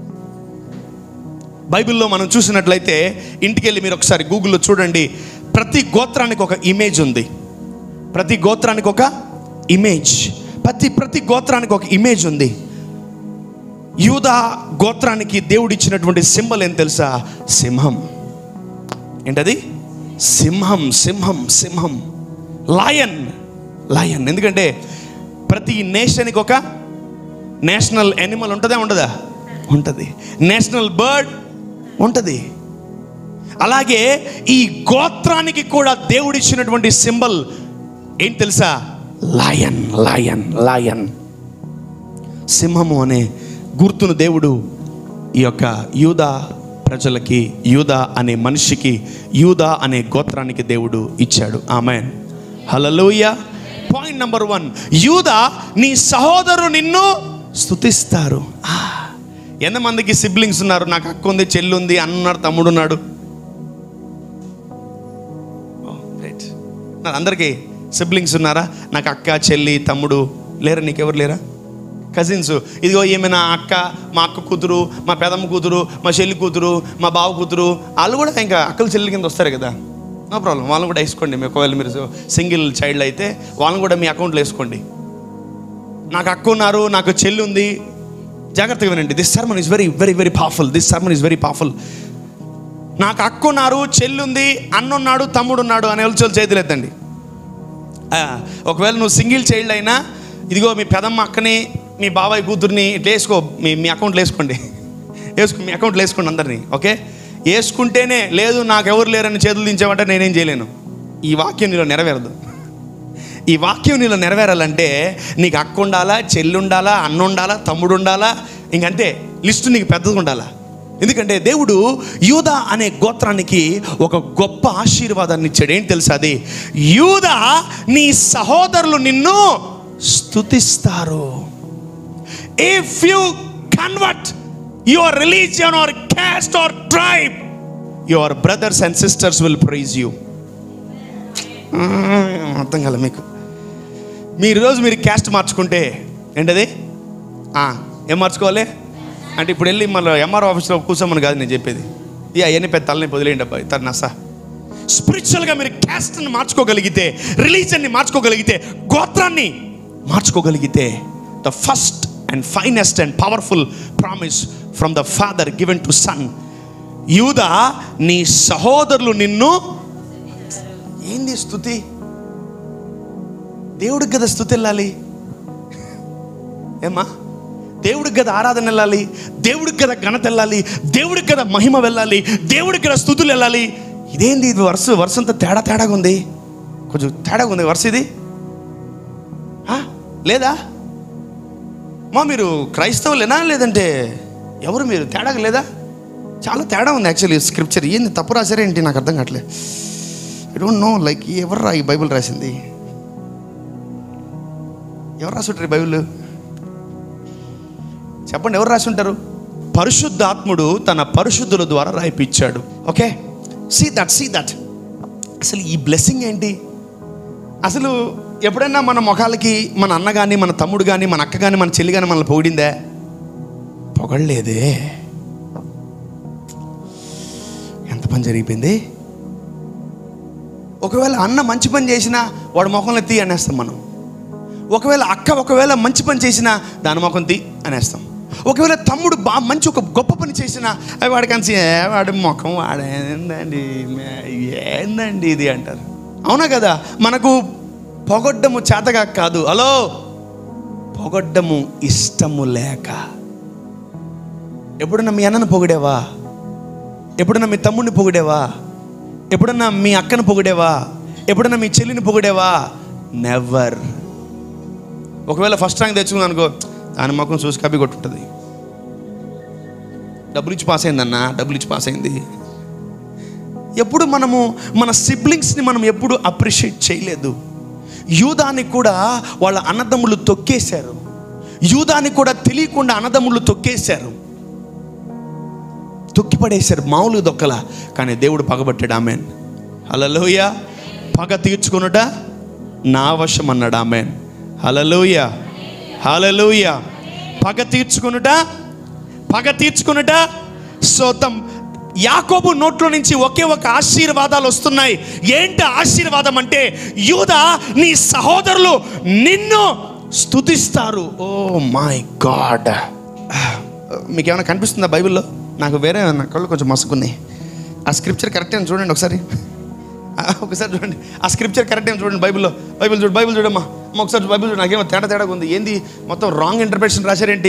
బైబిల్లో మనం చూసినట్లయితే ఇంటికి వెళ్ళి మీరు ఒకసారి గూగుల్లో చూడండి ప్రతి గోత్రానికి ఒక ఇమేజ్ ఉంది ప్రతి గోత్రానికి ఒక ఇమేజ్ ప్రతి ప్రతి గోత్రానికి ఒక ఇమేజ్ ఉంది యూదా గోత్రానికి దేవుడు ఇచ్చినటువంటి సింబల్ ఏం తెలుసా సింహం ఏంటది సింహం సింహం సింహం లాయన్ లాయన్ ఎందుకంటే ప్రతి నేషన్కి ఒక నేషనల్ యానిమల్ ఉంటుందా ఉండదా ఉంటుంది నేషనల్ బర్డ్ ఉంటుంది అలాగే ఈ గోత్రానికి కూడా దేవుడిచ్చినటువంటి సింబల్ ఏం తెలుసా లాయన్ లాయన్ లాయన్ సింహము అనే గుర్తును దేవుడు ఈ యొక్క యూదా ప్రజలకి యూదా అనే మనిషికి యూదా అనే గోత్రానికి దేవుడు ఇచ్చాడు ఆమె హలలోయ పాయింట్ నెంబర్ వన్ యూదా నీ సహోదరు నిన్ను స్తుతిస్తారు ఆ, ఎంతమందికి సిబ్లింగ్స్ ఉన్నారు నాకు అక్క ఉంది చెల్లి ఉంది అన్నాడు తమ్ముడు ఉన్నాడు రైట్ అందరికీ సిబ్లింగ్స్ ఉన్నారా నాకు అక్క చెల్లి తమ్ముడు లేరా నీకెవరు లేరా కజిన్స్ ఇదిగో ఈమె నా అక్క మా అక్క కూతురు మా పెదమ్మ కూతురు మా చెల్లి కూతురు మా బావ కూతురు వాళ్ళు కూడా ఇంకా అక్కలు చెల్లి కింద వస్తారు కదా నో ప్రాబ్లం వాళ్ళని కూడా వేసుకోండి మీ ఒకవేళ మీరు సింగిల్ చైల్డ్ అయితే వాళ్ళని కూడా మీ అకౌంట్లో వేసుకోండి నాకు అక్క ఉన్నారు నాకు చెల్లి ఉంది జాగ్రత్తగా వినండి this sermon is very very very powerful this sermon is very powerful నాకు అక్క ఉన్నారు చెల్లి ఉంది అన్న ఉన్నాడు తమ్ముడు ఉన్నాడు అని ఎవరు చేతులు ఎత్తండి ఆ, ఒకవేళ నువ్వు సింగిల్ చైల్డ్ అయినా ఇదిగో మీ పెదమ్మ అక్కని మీ బాబాయ్ కూతుర్ని ఇట్లా వేసుకో మీ మీ అకౌంట్లో వేసుకోండి వేసుకో మీ అకౌంట్లో వేసుకోండి అందరినీ ఓకే వేసుకుంటేనే లేదు నాకు ఎవరు లేరని చేతులు దించామంటే నేనేం చేయలేను ఈ వాక్యం నీలో నెరవేరదు ఈ వాక్యం నీలో నెరవేరాలంటే నీకు అక్క ఉండాలా చెల్లి ఉండాలా అన్న ఉండాలా తమ్ముడు ఉండాలా ఇంకంతే లిస్టు నీకు పెద్దగా ఉండాలా ఎందుకంటే దేవుడు యూద అనే గోత్రానికి ఒక గొప్ప ఆశీర్వాదాన్ని ఇచ్చాడు ఏంటి తెలుసా అది యూద నీ సహోదరులు నిన్ను స్తుతిస్తారు if you convert your religion or caste or tribe your brothers and sisters will praise you అర్థం కాలే మీకు మీరు రోజు మీరు క్యాస్ట్ మార్చుకుంటే ఏంటది ఆ, ఏం మార్చుకోవాలి అంటే ఇప్పుడు వెళ్ళి మళ్ళీ ఎంఆర్ ఆఫీస్లో కూర్చోమని కాదు నేను చెప్పేది ఇక అవన్నీ పెద్ద తలని వదిలేయండి అబ్బాయి తన నస స్పిరిచువల్గా మీరు క్యాస్ట్ని మార్చుకోగలిగితే రిలీజన్ని మార్చుకోగలిగితే గోత్రాన్ని మార్చుకోగలిగితే the first and finest and powerful promise from the father given to son యూద నీ సహోదరులు నిన్ను ఏంది స్థుతి దేవుడికి కదా స్థుతి వెళ్ళాలి ఏమ్మా దేవుడికి కదా ఆరాధన వెళ్ళాలి దేవుడికి కదా ఘనత వెళ్ళాలి దేవుడికి కదా మహిమ వెళ్ళాలి దేవుడికి కదా స్థుతులు వెళ్ళాలి ఇదేంది ఇది వరుస వరుస అంతా తేడా తేడాగా ఉంది కొంచెం తేడాగా ఉంది వరుస ఇది ఆ? లేదా మా మీరు క్రైస్తవులేనా లేదంటే ఎవరు మీరు తేడాగా లేదా చాలా తేడా ఉంది యాక్చువల్లీ స్క్రిప్చర్ ఏంది తప్పు రాశారేంటి నాకు అర్థం కావట్లేదు ఐ డోంట్ నో లైక్ ఎవరు రా ఈ బైబిల్ రాసింది ఎవరు రాసుంటారు ఈ బైబిల్ చెప్పండి ఎవరు రాసి ఉంటారు పరిశుద్ధాత్ముడు తన పరిశుద్ధుల ద్వారా రాయిపించాడు okay see that see that అసలు ఈ బ్లెస్సింగ్ ఏంటి అసలు ఎప్పుడైనా మన ముఖాలకి మన అన్న కానీ మన తమ్ముడు కానీ మన అక్క కానీ మన చెల్లి కానీ మనల్ని పొగిడిందే పొగడలేదే ఎంత పని జరిగిపోయింది ఒకవేళ అన్న మంచి పని చేసినా వాడు ముఖంలో తీ అనేస్తాం మనం ఒకవేళ అక్క ఒకవేళ మంచి పని చేసినా దాని ముఖం తీ అనేస్తాం ఒకవేళ తమ్ముడు బా మంచి ఒక గొప్ప పని చేసినా అవి వాడికి అంత "ఏ, వాడి ముఖం వాడేందండి మే- ఏందండి ఇది అంటారు అవునా కదా మనకు పొగడ్డము చేతగా కాదు హలో పొగడ్డము ఇష్టము లేక ఎప్పుడన్నా మీ అన్నను పొగిడేవా ఎప్పుడన్నా మీ తమ్ముడిని పొగిడేవా ఎప్పుడన్నా మీ అక్కను పొగిడేవా ఎప్పుడన్నా మీ చెల్లిని పొగిడేవా నెవర్ ఒకవేళ ఫస్ట్ ర్యాంక్ తెచ్చుకుంది అనుకో దాని ముఖం చూసి కబ్బి కొట్టుంటుంది డబ్బులు ఇచ్చి పాస్ అయిందన్న డబ్బులు ఇచ్చి పాస్ అయింది ఎప్పుడు మనము మన సిబ్లింగ్స్ని మనం ఎప్పుడు అప్రిషియేట్ చేయలేదు యూదానికి కూడా వాళ్ళ అన్నదమ్ములు తొక్కేశారు యూదానికి కూడా తెలియకుండా అన్నదమ్ములు తొక్కేశారు తొక్కి పడేశారు మామూలుగా దొక్కల కానీ దేవుడు పగబట్టాడు ఆమెన్ హలలోయ పగ తీర్చుకునుట నా వశం అన్నాడు ఆమెన్ హలలోయ హలలోయ పగ తీర్చుకునుట పగ తీర్చుకునుట సోతం యాకోబు నోట్లో నుంచి ఒకే ఒక ఆశీర్వాదాలు వస్తున్నాయి ఏంటి ఆశీర్వాదం అంటే యూద నీ సహోదరులు నిన్ను స్తుతిస్తారు ఓ మై గాడ్ మీకు ఏమైనా కనిపిస్తుందా బైబిల్లో నాకు వేరే నా కళ్ళు కొంచెం మసుకున్నాయి ఆ స్క్రిప్చర్ కరెక్ట్ అని చూడండి ఒకసారి ఆ, ఒకసారి చూడండి ఆ స్క్రిప్చర్ కరెక్ట్ అని చూడండి బైబిల్లో బైబిల్ చూడు బైబిల్ చూడమ్మా అమ్మ ఒకసారి బైబిల్ చూడు నాకేమో తేడా తేడాగా ఉంది ఏంది మొత్తం రాంగ్ ఇంటర్ప్రిటేషన్ రాశారేంటి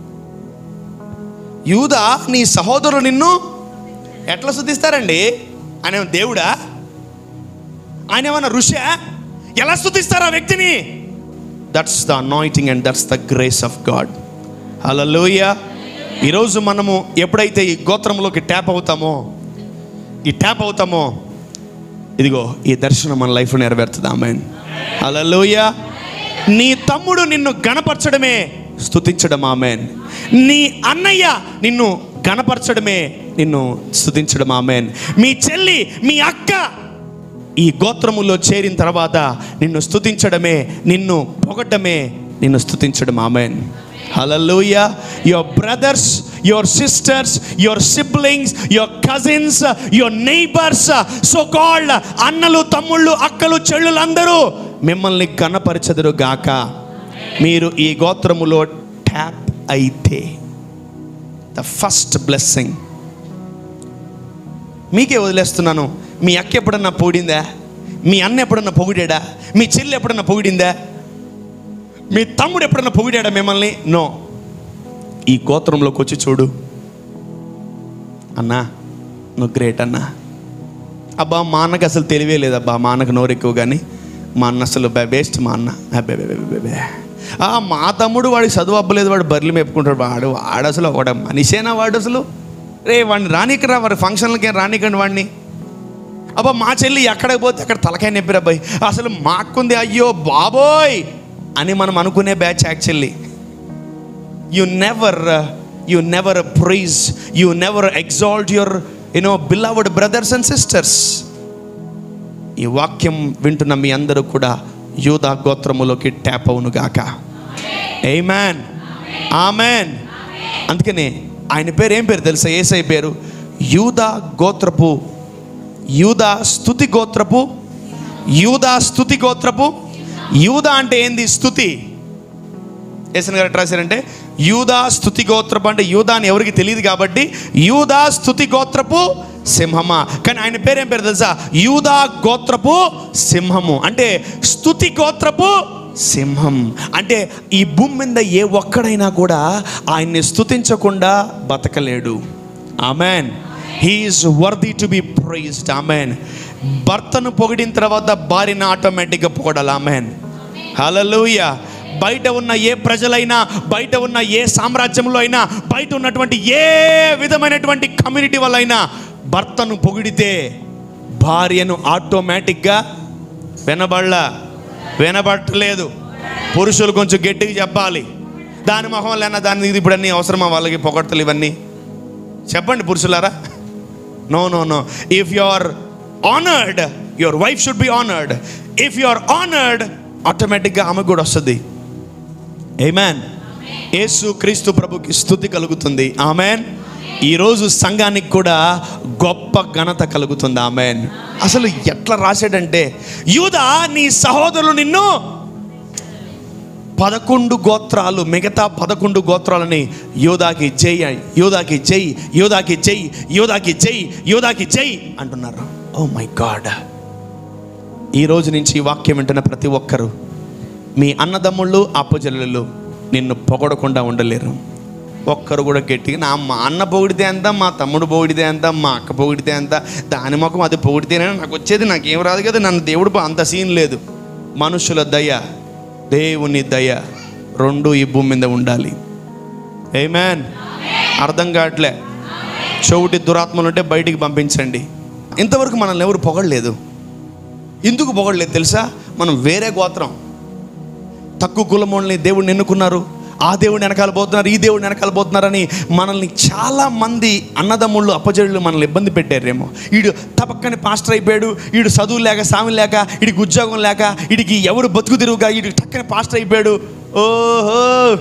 యూదా నీ సహోదరులు నిన్ను ఎట్లా శుద్ధిస్తారండి ఆయన ఏమన్నా దేవుడా ఆయన ఏమన్నా ఋషా ఎలా స్థుతిస్తారు ఆ వ్యక్తిని that's the anointing and that's the grace of God hallelujah ఈరోజు మనము ఎప్పుడైతే ఈ గోత్రంలోకి ట్యాప్ అవుతామో ఈ ట్యాప్ అవుతామో ఇదిగో ఈ దర్శనం మన లైఫ్లో నెరవేరుతుంది ఆమె హల్లెలూయా నీ తమ్ముడు నిన్ను గణపరచడమే స్తుతించడం ఆమెన్ నీ అన్నయ్య నిన్ను గణపరచడమే నిన్ను స్తుతించడం ఆమెన్ మీ చెల్లి మీ అక్క ఈ గోత్రములో చేరిన తర్వాత నిన్ను స్తుతించడమే నిన్ను పొగడమే నిన్ను స్తుతించడం amen hallelujah your brothers your sisters your siblings your cousins your neighbours so called అన్నలు తమ్ముళ్ళు అక్కలు చెల్లులు అందరూ మిమ్మల్ని కనపరచదురు గాక మీరు ఈ గోత్రములో ట్యాప్ అయితే ద ఫస్ట్ బ్లెస్సింగ్ మీకే వదిలేస్తున్నాను మీ అక్క ఎప్పుడన్నా పొగిడిందా మీ అన్న ఎప్పుడన్నా పొగిడాడా మీ చెల్లి ఎప్పుడన్నా పొగిడిందా మీ తమ్ముడు ఎప్పుడన్నా పొగిడాడా మిమ్మల్ని నో ఈ గోత్రంలోకి వచ్చి చూడు అన్నా నువ్వు గ్రేట్ అన్నా అబ్బా మా అన్నకు అసలు తెలివే లేదబ్బా మా అన్నకు నోరు ఎక్కువ కానీ మా అన్న అసలు బెస్ట్ మా అన్న అబ్బే బే, బే, బే, బే. ఆ, మా తమ్ముడు వాడికి చదువు అబ్బలేదు వాడు బర్రెలు మేపుకుంటాడు వాడు వాడు అసలు ఒక మనిషేనా వాడు అసలు రే వాడిని రానికరా వాడి ఫంక్షన్లకి ఏం రానికండి వాడిని అబ్బా మా చెల్లి ఎక్కడికి పోతే అక్కడ తలకాయ నొప్పిరా అబ్బాయి అసలు మాకుంది అయ్యో బాబోయ్ అని మనం అనుకునే batch actually you never you never praise you never exalt your you know beloved brothers and sisters ఈ వాక్యం వింటున్న మీ అందరూ కూడా యూదా గోత్రములోకి ట్యాప్ అవును గాక ఏమాన్ ఆమెన్ అందుకనే ఆయన పేరు ఏం పేరు తెలుసా ఏసై పేరు యూదా గోత్రపు యూదా స్థుతి గోత్రపు యూదా స్థుతి గోత్రపు యూదా అంటే ఏంది స్థుతి ఏసన్ గారు ఎట్లా రాశారంటే యూదా స్థుతి గోత్రపు అంటే యూదా అని ఎవరికి తెలియదు కాబట్టి యూదా స్థుతి గోత్రపు సింహమా కానీ ఆయన పేరేం పేరు తెలుసా యూదా గోత్రపు సింహము అంటే స్థుతి గోత్రపు సింహం అంటే ఈ భూమి మీద ఏ ఒక్కడైనా కూడా ఆయన్ని స్థుతించకుండా బతకలేడు amen he is worthy to be praised amen భర్తను పొగిడిన తర్వాత భార్యను ఆటోమేటిక్గా పొగడాలి ఆమెన్ హలలుయ బయట ఉన్న ఏ ప్రజలైనా బయట ఉన్న ఏ సామ్రాజ్యంలో అయినా బయట ఉన్నటువంటి ఏ విధమైనటువంటి కమ్యూనిటీ వల్ల భర్తను పొగిడితే భార్యను ఆటోమేటిక్గా వినబడల వినబడట్లేదు పురుషులు కొంచెం గట్టిగా చెప్పాలి దాని మొహం లేనా దాని ఇది ఇప్పుడు అన్నీ అవసరమా వాళ్ళకి పొగడతలు ఇవన్నీ చెప్పండి పురుషులారా no no no if you are honoured your wife should be honoured if you are honoured ఆటోమేటిక్గా ఆమెకు కూడా వస్తుంది ఏమాన్ యేసు క్రీస్తు ప్రభుకి స్థుతి కలుగుతుంది ఆమెన్ ఈరోజు సంఘానికి కూడా గొప్ప ఘనత కలుగుతుంది ఆమెన్ అసలు ఎట్లా రాశాడంటే యూదా నీ సహోదరులు నిన్ను పదకొండు గోత్రాలు మిగతా పదకొండు గోత్రాలని యోధాకి జై యోధాకి జై యోధాకి జై యోధాకి జై యోధాకి జై అంటున్నారు ఓ మై గాడ్ ఈ రోజు నుంచి ఈ వాక్యం వింటున్న ప్రతి ఒక్కరు మీ అన్నదమ్ముళ్ళు అప్పజల్లులు నిన్ను పొగడకుండా ఉండలేరు ఒక్కరు కూడా గట్టిగా నా మా అన్న పొగిడితే ఎంత మా తమ్ముడు పొగిడితే ఎంత మా అక్క పొగిడితే ఎంత దాని ముఖం అది పొగిడితేనే నాకు వచ్చేది నాకేం రాదు కదా నన్ను దేవుడు అంత సీన్ లేదు మనుషుల దయ దేవుని దయ రెండు ఈ భూమి మీద ఉండాలి ఏమేన్ అర్థం కావట్లే చెవుటి దురాత్మలు ఉంటే బయటికి పంపించండి ఇంతవరకు మనల్ని ఎవరు పొగడలేదు ఎందుకు పొగడలేదు తెలుసా మనం వేరే గోత్రం తక్కువ కులమోళ్ళని దేవుడిని ఎన్నుకున్నారు ఆ దేవుడిని వెనకాల పోతున్నారు ఈ దేవుడిని వెనకాల పోతున్నారని మనల్ని చాలా మంది అన్నదమ్ముళ్ళు అప్పజడులు మనల్ని ఇబ్బంది పెట్టారేమో వీడు తపక్కని పాస్టర్ అయిపోయాడు వీడు చదువు లేక సామి లేక వీడికి ఉద్యోగం లేక వీడికి ఎవరు బతుకు తిరుగుగా వీడికి టక్కని పాస్టర్ అయిపోయాడు ఓహో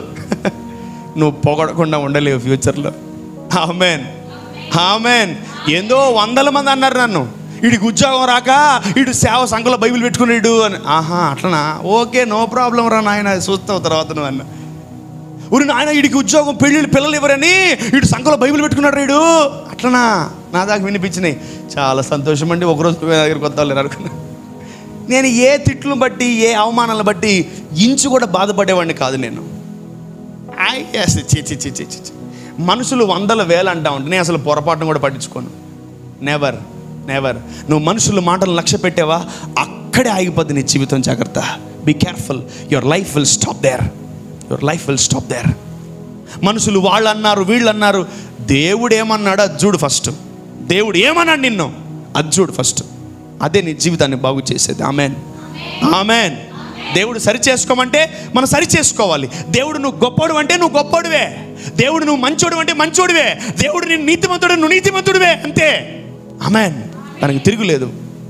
నువ్వు పొగడకుండా ఉండలేవు ఫ్యూచర్లో ఆమెన్ ఆమెన్ ఏందో వందల మంది అన్నారు నన్ను వీడికి ఉద్యోగం రాక వీడు సేవ సంఘంలో బైబిల్ పెట్టుకున్నాడు అని ఆహా అట్లనా ఓకే నో ప్రాబ్లం రా నాయన చూస్తావు తర్వాత నువ్వు అన్న ఊరి నాయన వీడికి ఉద్యోగం పెళ్ళిళ్ళు పిల్లలు ఇవ్వరని వీడు సంఘంలో బైబిల్ పెట్టుకున్నాడు వీడు అట్లనా నా దాకా వినిపించినాయి చాలా సంతోషం అండి ఒకరోజు మీ దగ్గరికి వద్దాం అనుకున్నా నేను ఏ తిట్లను బట్టి ఏ అవమానాలను బట్టి ఇంచు కూడా బాధపడేవాడిని కాదు నేను ఐ ఎస్ చి చి చి చి చి చి. మనుషులు వందల వేలు అంటా ఉంటే నేను అసలు పొరపాటును కూడా పట్టించుకోను నెవర్ నెవర్ నువ్వు మనుషుల మాటలు లక్ష్య పెట్టావా అక్కడే ఆగిపోద్ది నీ జీవితం జాగ్రత్త be careful your life will stop there your life will stop there మనుషులు వాళ్ళు అన్నారు వీళ్ళు అన్నారు దేవుడు ఏమన్నాడు అది చూడు ఫస్ట్ దేవుడు ఏమన్నాడు నిన్ను అది చూడు ఫస్ట్ అదే నీ జీవితాన్ని బాగు చేసేది ఆమెన్ ఆమెన్ దేవుడు సరి చేసుకోమంటే మనం సరి చేసుకోవాలి దేవుడు నువ్వు గొప్పోడు అంటే నువ్వు గొప్పోడువే దేవుడు నువ్వు మంచోడు అంటే మంచోడువే దేవుడు నేను నీతిమంతుడు నువ్వు నీతిమంతుడివే అంతే ఆమెన్ దానికి తిరుగులేదు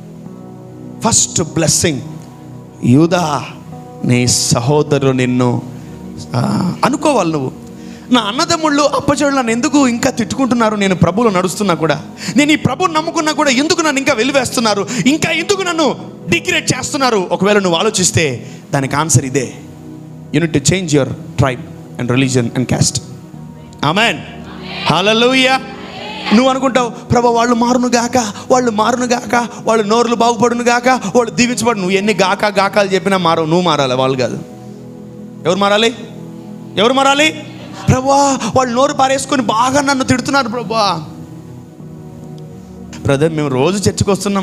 ఫస్ట్ బ్లెస్సింగ్ యూదా నీ సహోదరులు నిన్ను ఆ, అనుకోవాలి నువ్వు నా అన్నదమ్ముళ్ళు అప్పచెడు నన్ను ఎందుకు ఇంకా తిట్టుకుంటున్నారు నేను ప్రభువులో నడుస్తున్నా కూడా నేను ఈ ప్రభుని నమ్ముకున్నా కూడా ఎందుకు నన్ను ఇంకా వెలివేస్తున్నారు ఇంకా ఎందుకు నన్ను డిగ్రేడ్ చేస్తున్నారు ఒకవేళ నువ్వు ఆలోచిస్తే దానికి ఆన్సర్ ఇదే you need to change your tribe and religion and caste amen hallelujah నువ్వు అనుకుంటావు ప్రభా వాళ్ళు మారును గాక వాళ్ళు మారును గాక వాళ్ళు నోరులు బాగుపడును గాక వాళ్ళు దీవించబడు నువ్వు ఎన్ని గాక గాకాలు చెప్పినా మారవు నువ్వు మారాలి వాళ్ళు కాదు ఎవరు మారాలి ఎవరు మారాలి ప్రభా వాళ్ళు నోరు పారేసుకొని బాగా నన్ను తిడుతున్నారు ప్రభా బ్రదర్ మేము రోజు చర్చకు వస్తున్నాం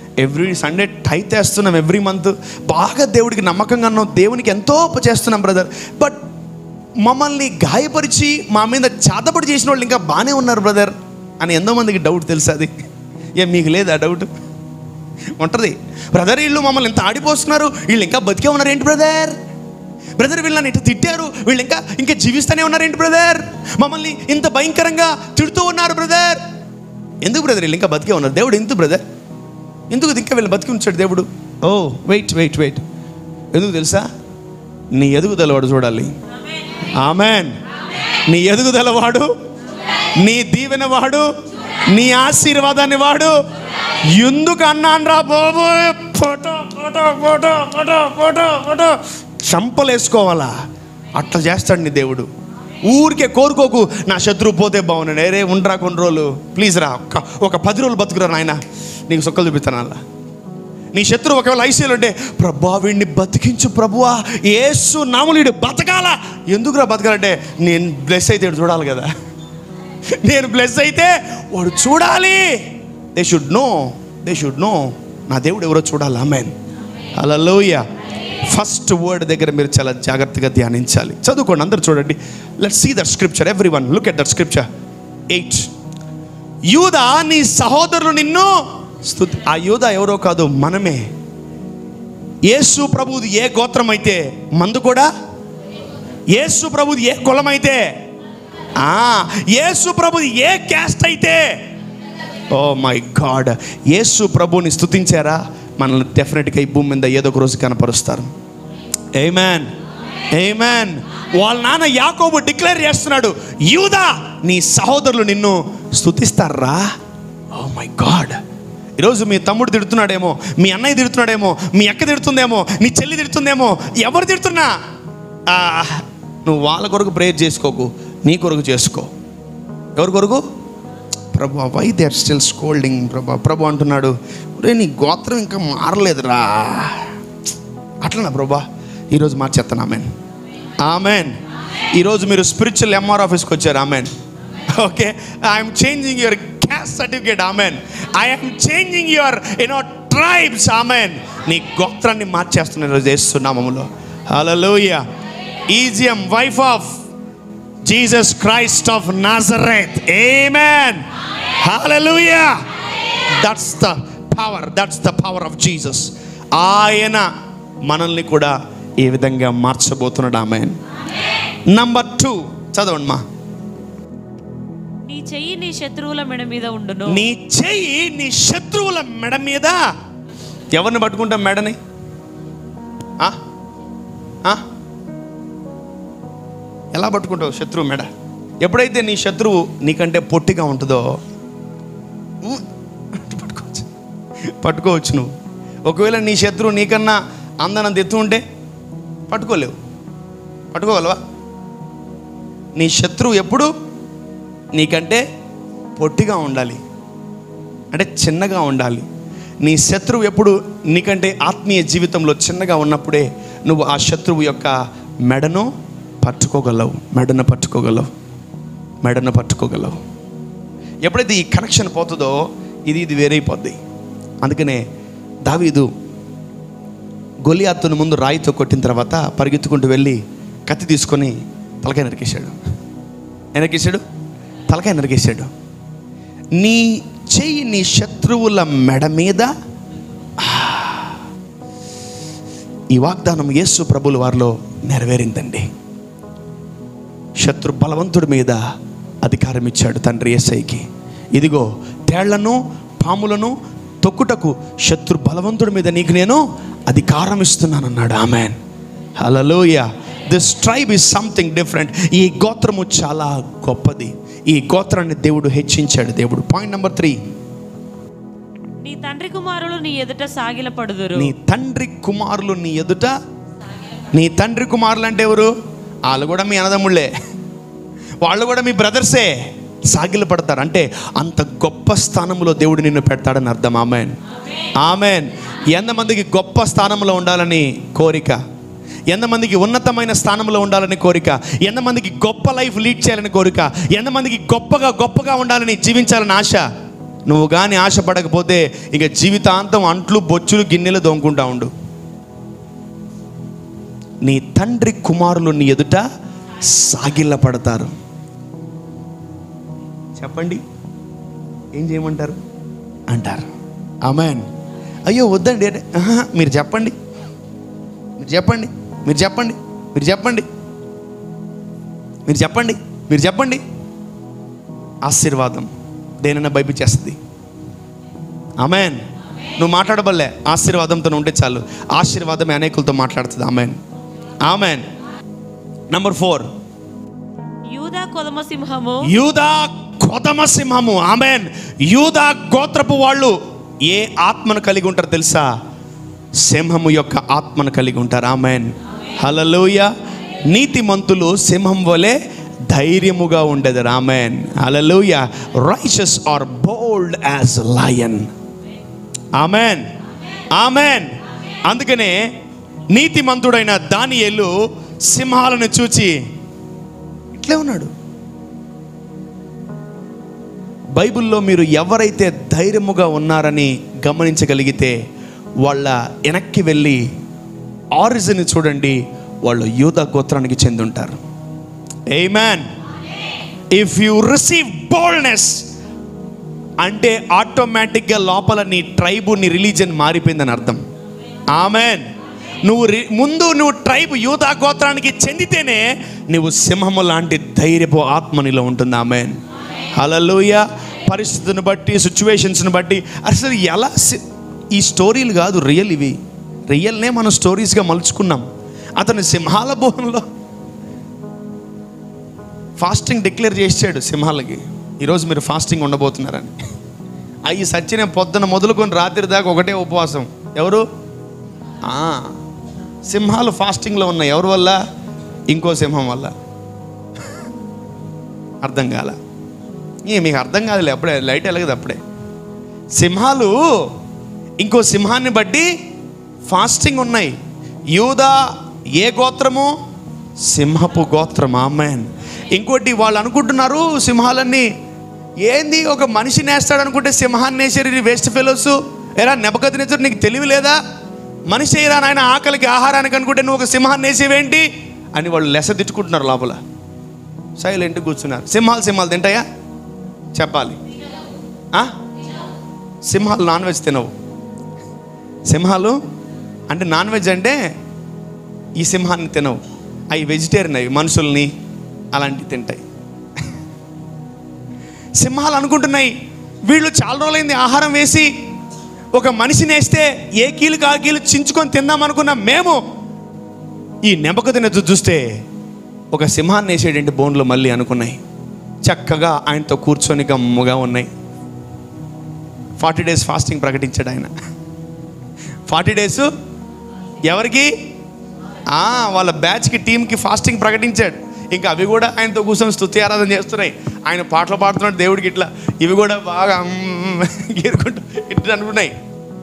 ఎవ్రీ సండే టైత్ వేస్తున్నాం ఎవ్రీ మంత్ బాగా దేవుడికి నమ్మకంగా ఉన్నాం దేవునికి ఎంతో చేస్తున్నాం బ్రదర్ బట్ మమ్మల్ని గాయపరిచి మా మీద చాతపడి చేసిన వాళ్ళు ఇంకా బాగానే ఉన్నారు బ్రదర్ అని ఎంతో మందికి డౌట్ తెలుసు అది ఏ మీకు లేదా డౌట్ ఉంటుంది బ్రదర్ వీళ్ళు మమ్మల్ని ఇంత ఆడిపోస్తున్నారు వీళ్ళు ఇంకా బతికే ఉన్నారు ఏంటి బ్రదర్ బ్రదర్ వీళ్ళని ఇట్లా తిట్టారు వీళ్ళు ఇంకా ఇంకా జీవిస్తూనే ఉన్నారు ఏంటి బ్రదర్ మమ్మల్ని ఇంత భయంకరంగా తిడుతూ ఉన్నారు బ్రదర్ ఎందుకు బ్రదర్ వీళ్ళు ఇంకా బతికే ఉన్నారు దేవుడు ఎందుకు బ్రదర్ ఎందుకు ఇంకా వీళ్ళు బతికి ఉంచాడు దేవుడు ఓ వెయిట్ వెయిట్ వెయిట్ ఎందుకు తెలుసా నీ ఎదుగుదల వాడు చూడాలి ఆమెన్ నీ ఎదుగుదల వాడు నీ దీవెన వాడు నీ ఆశీర్వాదాన్ని వాడు ఎందుకు అన్నాను రా బాబు photo photo photo photo photo photo చంపలేసుకోవాలా అట్లా చేస్తాడు నీ దేవుడు ఊరికే కోరుకోకు నా శత్రువు పోతే బాగున్నాడు ఏరే ఉండరా కొన్ని రోజులు ప్లీజ్ రా ఒక్క ఒక పది రోజులు బతుకురా నాయన నీకు సుక్కలు చూపిస్తాను అలా నీ శత్రువు ఒకవేళ ఐసీలు అంటే ప్రభా వీడిని బతికించు ప్రభువా ఏసు నాములుడు బతకాల ఎందుకురా బతకాలంటే నేను బ్లెస్ అయితే వీడు చూడాలి కదా నేను బ్లెస్ అయితే వాడు చూడాలి they should know they should know నా దేవుడు ఎవరో చూడాలి ఆమెన్ అలలోయ ఫస్ట్ వర్డ్ దగ్గర మీరు చాలా జాగ్రత్తగా ధ్యానించాలి చదువుకోండి అందరు చూడండి let see that scripture everyone look at that scripture eight యూదా నీ సహోదరులు నిన్ను స్తుతి ఆ యూదా ఎవరో కాదు మనమే యేసు ప్రభుది ఏ గోత్రం అయితే మందు కూడా యేసు ప్రభుది ఏ కులం అయితే ఆ, యేసు ప్రభుది ఏ క్యాస్ట్ అయితే ఓ మై గాడ్ యేసు ప్రభుని స్తుతించారా మనల్ని డెఫినెట్గా ఈ భూమి మీద ఏదో ఒక రోజు కనపరుస్తారు ఏమేన్ ఏమేన్ వాళ్ళ నాన్న యాకోబు డిక్లేర్ చేస్తున్నాడు యూదా నీ సహోదరులు నిన్ను స్తుతిస్తారా ఓ మై గాడ్ ఈరోజు మీ తమ్ముడు తిడుతున్నాడేమో మీ అన్నయ్య తిడుతున్నాడేమో మీ అక్క తిడుతుందేమో నీ చెల్లి తిడుతుందేమో ఎవరు తిడుతున్నా ఆ, నువ్వు వాళ్ళ కొరకు ప్రేయర్ చేసుకోకు నీ కొరకు చేసుకో ఎవరి కొరకు ప్రభా why they are still scolding ప్రభా ప్రభు అంటున్నాడు రే నీ గోత్రం ఇంకా మారలేదురా అట్లనా ప్రభా ఈరోజు మార్చేస్తాను ఆమెన్ ఆమెన్ ఈరోజు మీరు స్పిరిచువల్ ఎంఆర్ ఆఫీస్కి వచ్చారు amen okay I'm changing your caste certificate amen I'm changing your you know tribes amen నీ గోత్రాన్ని మార్చేస్తున్న ఈరోజు చేస్తున్నామములో హలోయ ఈజియం wife of Jesus Christ of Nazareth amen hallelujah that's the power that's the power of Jesus ఆయన మనల్ని కూడా ఈ విధంగా మార్చబోతున్నాడు ఆమెన్ నంబర్ టూ చదవండి మా నీ చెయ్యి నీ శత్రువుల మెడ మీద ఉండును నీ చెయ్యి నీ శత్రువుల మెడ మీద ఎవరిని పట్టుకుంటాం మెడని ఆ? ఆ? ఎలా పట్టుకుంటావు శత్రువు మెడ ఎప్పుడైతే నీ శత్రువు నీకంటే పొట్టిగా ఉంటుందో ఊ, పట్టుకోవచ్చు పట్టుకోవచ్చు నువ్వు ఒకవేళ నీ శత్రువు నీకన్నా అందనంత ఎత్తు ఉంటే పట్టుకోలేవు పట్టుకోగలవా నీ శత్రువు ఎప్పుడు నీకంటే పొట్టిగా ఉండాలి అంటే చిన్నగా ఉండాలి నీ శత్రువు ఎప్పుడు నీకంటే ఆత్మీయ జీవితంలో చిన్నగా ఉన్నప్పుడే నువ్వు ఆ శత్రువు యొక్క మెడను పట్టుకోగలవు మెడను పట్టుకోగలవు మెడను పట్టుకోగలవు ఎప్పుడైతే ఈ కనెక్షన్ పోతుందో ఇది ఇది వేరైపోద్ది అందుకనే దావీదు గొలియాత్తును ముందు రాయితో కొట్టిన తర్వాత పరిగెత్తుకుంటూ వెళ్ళి కత్తి తీసుకొని తలకాయ నరికేశాడు నరికేశాడు తలకాయ నరికేశాడు నీ చెయ్యి నీ శత్రువుల మెడ మీద ఈ వాగ్దానం యేసు ప్రభుల వారిలో నెరవేరిందండి శత్రు బలవంతుడి మీద అధికారం ఇచ్చాడు తండ్రి యేసైకి ఇదిగో తేళ్లను పాములను తొక్కుటకు శత్రు బలవంతుడి మీద నీకు నేను అధికారం ఇస్తున్నానన్నాడు amen hallelujah this tribe is something different ఈ గోత్రము చాలా గొప్పది ఈ గోత్రాన్ని దేవుడు హెచ్చించాడు దేవుడు పాయింట్ నెంబర్ త్రీ నీ తండ్రి కుమారులు నీ ఎదుట సాగిలపడుదురు నీ తండ్రి కుమారులు నీ ఎదుట నీ తండ్రి కుమారులు అంటే ఎవరు వాళ్ళు కూడా మీ అన్నదమ్ముళ్ళే వాళ్ళు కూడా మీ బ్రదర్సే సాగిలు పడతారు అంటే అంత గొప్ప స్థానంలో దేవుడు నిన్ను పెడతాడని అర్థం ఆమెన్ ఆమెన్ ఎంతమందికి గొప్ప స్థానంలో ఉండాలని కోరిక ఎంతమందికి ఉన్నతమైన స్థానంలో ఉండాలని కోరిక ఎంతమందికి గొప్ప లైఫ్ లీడ్ చేయాలని కోరిక ఎంతమందికి గొప్పగా గొప్పగా ఉండాలని జీవించాలని ఆశ నువ్వు కానీ ఆశపడకపోతే ఇక జీవితాంతం అంట్లు బొచ్చులు గిన్నెలు దొంకుంటా ఉండు నీ తండ్రి కుమారులు నీ ఎదుట సాగిల్ల పడతారు చెప్పండి ఏం చేయమంటారు అంటారు ఆమెన్ అయ్యో వద్దండి అంటే, "ఆహా, మీరు చెప్పండి మీరు చెప్పండి మీరు చెప్పండి మీరు చెప్పండి మీరు చెప్పండి మీరు చెప్పండి ఆశీర్వాదం దేనైనా భయపించేస్తుంది ఆమెన్ నువ్వు మాట్లాడబల్లే ఆశీర్వాదంతో ఉంటే చాలు ఆశీర్వాదమే అనేకులతో మాట్లాడుతుంది ఆమెన్ ఆమెన్ నంబర్ ఫోర్ యూదా కొదమ సింహము యూదా కొదమ సింహము ఆమెన్ యూదా గోత్రపు వాళ్ళు ఏ ఆత్మను కలిగి ఉంటారు తెలుసా సింహము యొక్క ఆత్మను కలిగి ఉంటారు ఆమెన్ హలలోయ నీతిమంతులు సింహం వలె ధైర్యముగా ఉండేది amen hallelujah righteous are bold as lion amen amen అందుకనే నీతిమంతుడైన దానియేలు సింహాలను చూచి ఇట్లే ఉన్నాడు బైబిల్లో మీరు ఎవరైతే ధైర్యముగా ఉన్నారని గమనించగలిగితే వాళ్ళ వెనక్కి వెళ్ళి ఆరిజిన్ చూడండి వాళ్ళు యూద గోత్రానికి చెంది ఉంటారు a man if you receive boldness అంటే ఆటోమేటిక్గా లోపల నీ ట్రైబు నీ రిలీజన్ మారిపోయిందని అర్థం ఆమెన్ నువ్వు రి- ముందు నువ్వు ట్రైబ్ యూదా గోత్రానికి చెందితేనే నువ్వు సింహము లాంటి ధైర్యపు ఆత్మ నీలో ఉంటుంది ఆమెన్ హలలోయ పరిస్థితిని బట్టి సిచ్యువేషన్స్ని బట్టి అసలు ఎలా సి- ఈ స్టోరీలు కాదు రియల్ ఇవి రియల్నే మనం స్టోరీస్గా మలుచుకున్నాం అతను సింహాల భవనంలో ఫాస్టింగ్ డిక్లేర్ చేసాడు సింహాలకి ఈరోజు మీరు ఫాస్టింగ్ ఉండబోతున్నారని అవి సచ్చిన పొద్దున మొదలుకొని రాత్రి దాకా ఒకటే ఉపవాసం ఎవరు ఆ, సింహాలు ఫాస్టింగ్లో ఉన్నాయి ఎవరి వల్ల ఇంకో సింహం వల్ల అర్థం కాల ఏ మీకు అర్థం కాదులే అప్పుడే లైట్ వెలగదు అప్పుడే సింహాలు ఇంకో సింహాన్ని బట్టి ఫాస్టింగ్ ఉన్నాయి యూదా ఏ గోత్రము సింహపు గోత్రం ఆమెన్ ఇంకోటి వాళ్ళు అనుకుంటున్నారు సింహాలన్నీ ఏంది ఒక మనిషి నేస్తాడు అనుకుంటే సింహాన్ని వేసారు వేస్ట్ ఫెలోస్ ఎరా నెపకతినేసారు నీకు తెలివి లేదా మనిషి అయ్యరా నాయన ఆకలికి ఆహారానికి అనుకుంటే నువ్వు ఒక సింహాన్ని వేసేవేంటి అని వాళ్ళు లెస తిట్టుకుంటున్నారు లోపల సైలెంట్ కూర్చున్నారు సింహాలు సింహాలు తింటాయా చెప్పాలి ఆ? సింహాలు నాన్ వెజ్ తినవు సింహాలు అంటే నాన్ వెజ్ అంటే ఈ సింహాన్ని తినవు అవి వెజిటేరియన్ అవి మనుషుల్ని అలాంటివి తింటాయి సింహాలు అనుకుంటున్నాయి వీళ్ళు చాలా రోజులైంది ఆహారం వేసి ఒక మనిషిని వేస్తే ఏ కీలుకి ఆ కీలు చించుకొని తిందాం అనుకున్న మేము ఈ నెంపకతిన చూస్తే ఒక సింహాన్ని వేసేటంటి బోన్లో మళ్ళీ అనుకున్నాయి చక్కగా ఆయనతో కూర్చొని గమ్ముగా ఉన్నాయి ఫార్టీ డేస్ ఫాస్టింగ్ ప్రకటించాడు ఆయన ఫార్టీ డేస్ ఎవరికి ఆ, వాళ్ళ బ్యాచ్కి టీంకి ఫాస్టింగ్ ప్రకటించాడు ఇంకా అవి కూడా ఆయనతో కూర్చొని స్తుతి ఆరాధన చేస్తున్నాయి ఆయన పాటలు పాడుతున్నాడు దేవుడికి ఇట్లా ఇవి కూడా బాగా మ్మ్ గీరుకుంటూ ఇట్లా అనుకున్నాయి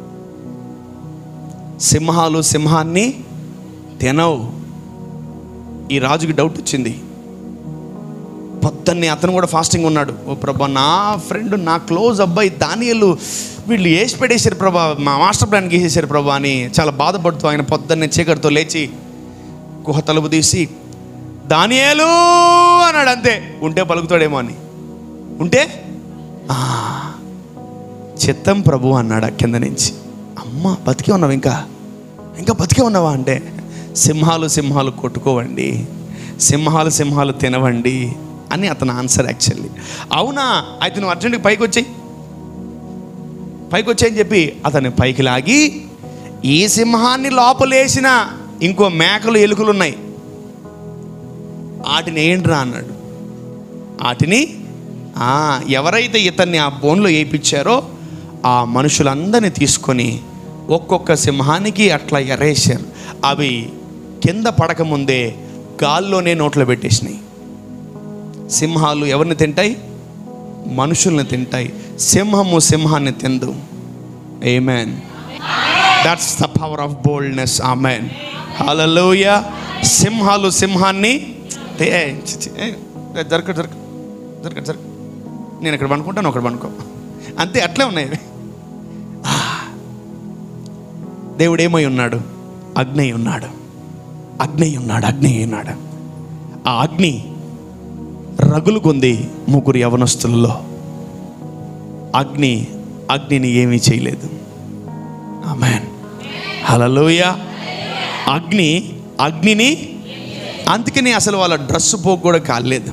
సింహాలు సింహాన్ని తినవు ఈ రాజుకి డౌట్ వచ్చింది పొద్దున్నే అతను కూడా ఫాస్టింగ్ ఉన్నాడు ఓ ప్రభా నా ఫ్రెండ్ నా క్లోజ్ అబ్బాయి దానియలు వీళ్ళు వేసి పెట్టేశారు ప్రభా మా మాస్టర్ ప్లాన్కి వేసేసారు ప్రభా అని చాలా బాధపడుతూ ఆయన పొద్దున్నే చీకటితో లేచి గుహ తలుపు తీసి దానియేలు అన్నాడు అంతే ఉంటే పలుకుతాడేమో అని ఉంటే "ఆ, చిత్తం ప్రభు అన్నాడు ఆ కింద నుంచి అమ్మ బతికే ఉన్నావు ఇంకా ఇంకా బతికే ఉన్నావా అంటే సింహాలు సింహాలు కొట్టుకోవండి సింహాలు సింహాలు తినవండి అని అతని ఆన్సర్ యాక్చువల్లీ అవునా అయితే నువ్వు అర్జెంట్కి పైకి వచ్చాయి పైకి వచ్చాయని చెప్పి అతన్ని పైకి లాగి ఈ సింహాన్ని లోపలేసిన ఇంకో మేకలు ఎలుకలు ఉన్నాయి వాటిని ఏంట్రా అన్నాడు వాటిని ఆ, ఎవరైతే ఇతన్ని ఆ బోన్లో వేయించారో ఆ మనుషులందరినీ తీసుకొని ఒక్కొక్క సింహానికి అట్లా ఎరేసారు అవి కింద పడకముందే గాల్లోనే నోట్లో పెట్టేసినాయి సింహాలు ఎవరిని తింటాయి మనుషుల్ని తింటాయి సింహము సింహాన్ని తిందు amen that's the power of boldness amen hallelujah సింహాలు సింహాన్ని తే- ఏ, చి- చి- ఏ, జరగ జరగ జరగ జరగ నేను ఇక్కడ పనుకుంటాను ఒకటి పనుకో అంతే అట్లే ఉన్నాయి ఆ. దేవుడు ఏమై ఉన్నాడు అగ్ని అయి ఉన్నాడు అగ్ని అయి ఉన్నాడు అగ్ని అయి ఉన్నాడు ఆ అగ్ని రగులు కొంది ముగ్గురు యవనస్తులలో అగ్ని అగ్నిని ఏమీ చేయలేదు ఆమెన్ హలలోయ అగ్ని అగ్నిని అందుకని అసలు వాళ్ళ డ్రెస్ పోకు కూడా కాలేదు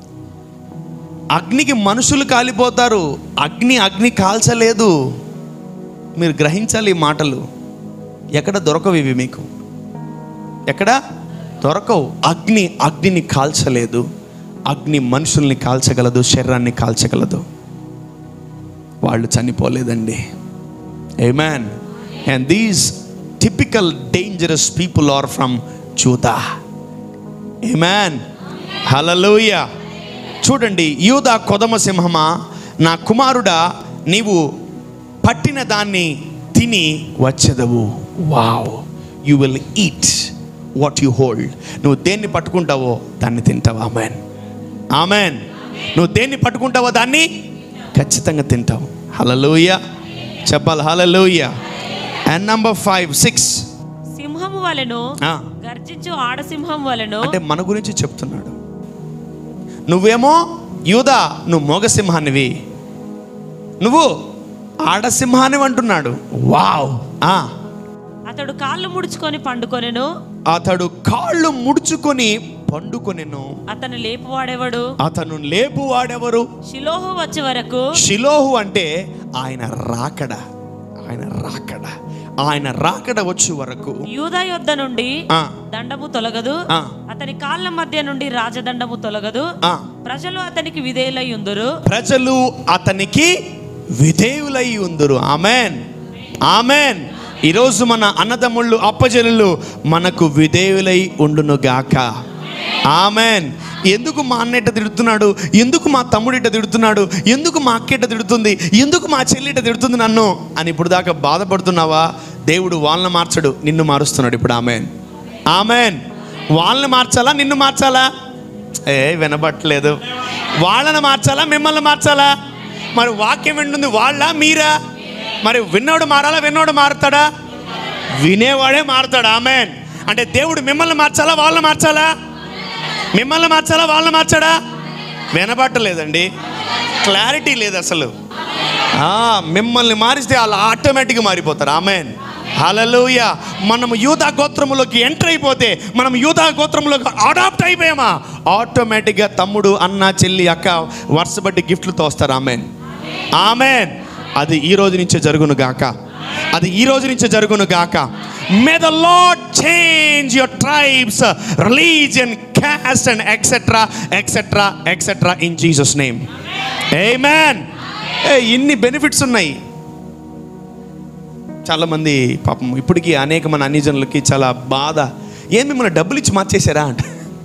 అగ్నికి మనుషులు కాలిపోతారు అగ్ని అగ్ని కాల్చలేదు మీరు గ్రహించాలి ఈ మాటలు ఎక్కడ దొరకవు ఇవి మీకు ఎక్కడ దొరకవు అగ్ని అగ్నిని కాల్చలేదు అగ్ని మనుషుల్ని కాల్చగలదు శరీరాన్ని కాల్చగలదు వాళ్ళు చనిపోలేదండి amen and these typical dangerous people are from Judah amen hallelujah చూడండి యూదా కొదమ సింహమా నా కుమారుడా నీవు పట్టిన దాన్ని తిని వచ్చేదవు wow you will eat what you hold నువ్వు దేన్ని పట్టుకుంటావో దాన్ని తింటావు ఆమెన్ ఆమెన్ నువ్వు దేన్ని పట్టుకుంటావో దాన్ని ఖచ్చితంగా తింటావు హలలోయ చెప్పాలి హలలోయ అండ్ నంబర్ ఫైవ్ సిక్స్ సింహము వలెను గర్జించు ఆడసింహం వలెను అంటే మన గురించి చెప్తున్నాడు నువ్వేమో యూదా నువ్వు మోగసింహానివి నువ్వు ఆడసింహానివి అంటున్నాడు వావ్ ఆ అతడు కాళ్ళు ముడుచుకొని పండుకొనెను అతడు కాళ్ళు ముడుచుకొని పండుకొనెను అతను లేపువాడెవడు అతను లేపు వాడెవరు శిలోహు వచ్చే వరకు షిలోహు అంటే ఆయన రాకడ ఆయన రాకడ ఆయన రాకడ వచ్చే వరకు యూదా యొద్ద నుండి ఆ, దండము తొలగదు ఆ. అతని కాళ్ళ మధ్య నుండి రాజదండము తొలగదు ఆ. ప్రజలు అతనికి విధేయులై ఉందురు ప్రజలు అతనికి విధేయులై ఉందరు ఆమెన్ ఆమెన్ ఈరోజు మన అన్నదమ్ముళ్ళు అప్పజనులు మనకు విధేయులై ఉండును గాక ఆమెన్ ఎందుకు మా అన్న ఇట్ట తిడుతున్నాడు ఎందుకు మా తమ్ముడు ఇట్ట తిడుతున్నాడు ఎందుకు మా అక్క ఇట్ట తిడుతుంది ఎందుకు మా చెల్లి ఇట్ట తిడుతుంది నన్ను అని ఇప్పుడు దాకా బాధపడుతున్నావా దేవుడు వాళ్ళని మార్చడు నిన్ను మారుస్తున్నాడు ఇప్పుడు ఆమెన్ ఆమెన్ వాళ్ళని మార్చాలా నిన్ను మార్చాలా ఏ వినబట్టలేదు వాళ్ళని మార్చాలా మిమ్మల్ని మార్చాలా మరి వాక్యం వింటుంది వాళ్ళ మీరా మరి విన్నోడు మారాలా విన్నోడు మారుతాడా వినేవాడే మారుతాడు ఆమెన్ అంటే దేవుడు మిమ్మల్ని మార్చాలా వాళ్ళని మార్చాలా మిమ్మల్ని మార్చాలా వాళ్ళని మార్చాడా వినబట్టలేదండి క్లారిటీ లేదు అసలు ఆ, మిమ్మల్ని మారిస్తే వాళ్ళు ఆటోమేటిక్గా మారిపోతారు ఆమెన్ హలలుయ మనం యూదా గోత్రములోకి ఎంటర్ అయిపోతే మనం యూదా గోత్రములోకి అడాప్ట్ అయిపోయామా ఆటోమేటిక్గా తమ్ముడు అన్న చెల్లి అక్క వరుస బట్టి గిఫ్ట్లతో వస్తారు ఆమెన్ ఆమెన్ అది ఈ రోజు నుంచే జరుగును గాక అది ఈ రోజు నుంచే జరుగును గాక may the Lord change your tribes religion caste and etcetera etcetera etcetera in Jesus name amen ఏ ఇన్ని బెనిఫిట్స్ ఉన్నాయి చాలామంది పాపం ఇప్పటికీ అనేక మన అన్ని జనులకి చాలా బాధ ఏం మిమ్మల్ని డబ్బులు ఇచ్చి మార్చేశారా అంట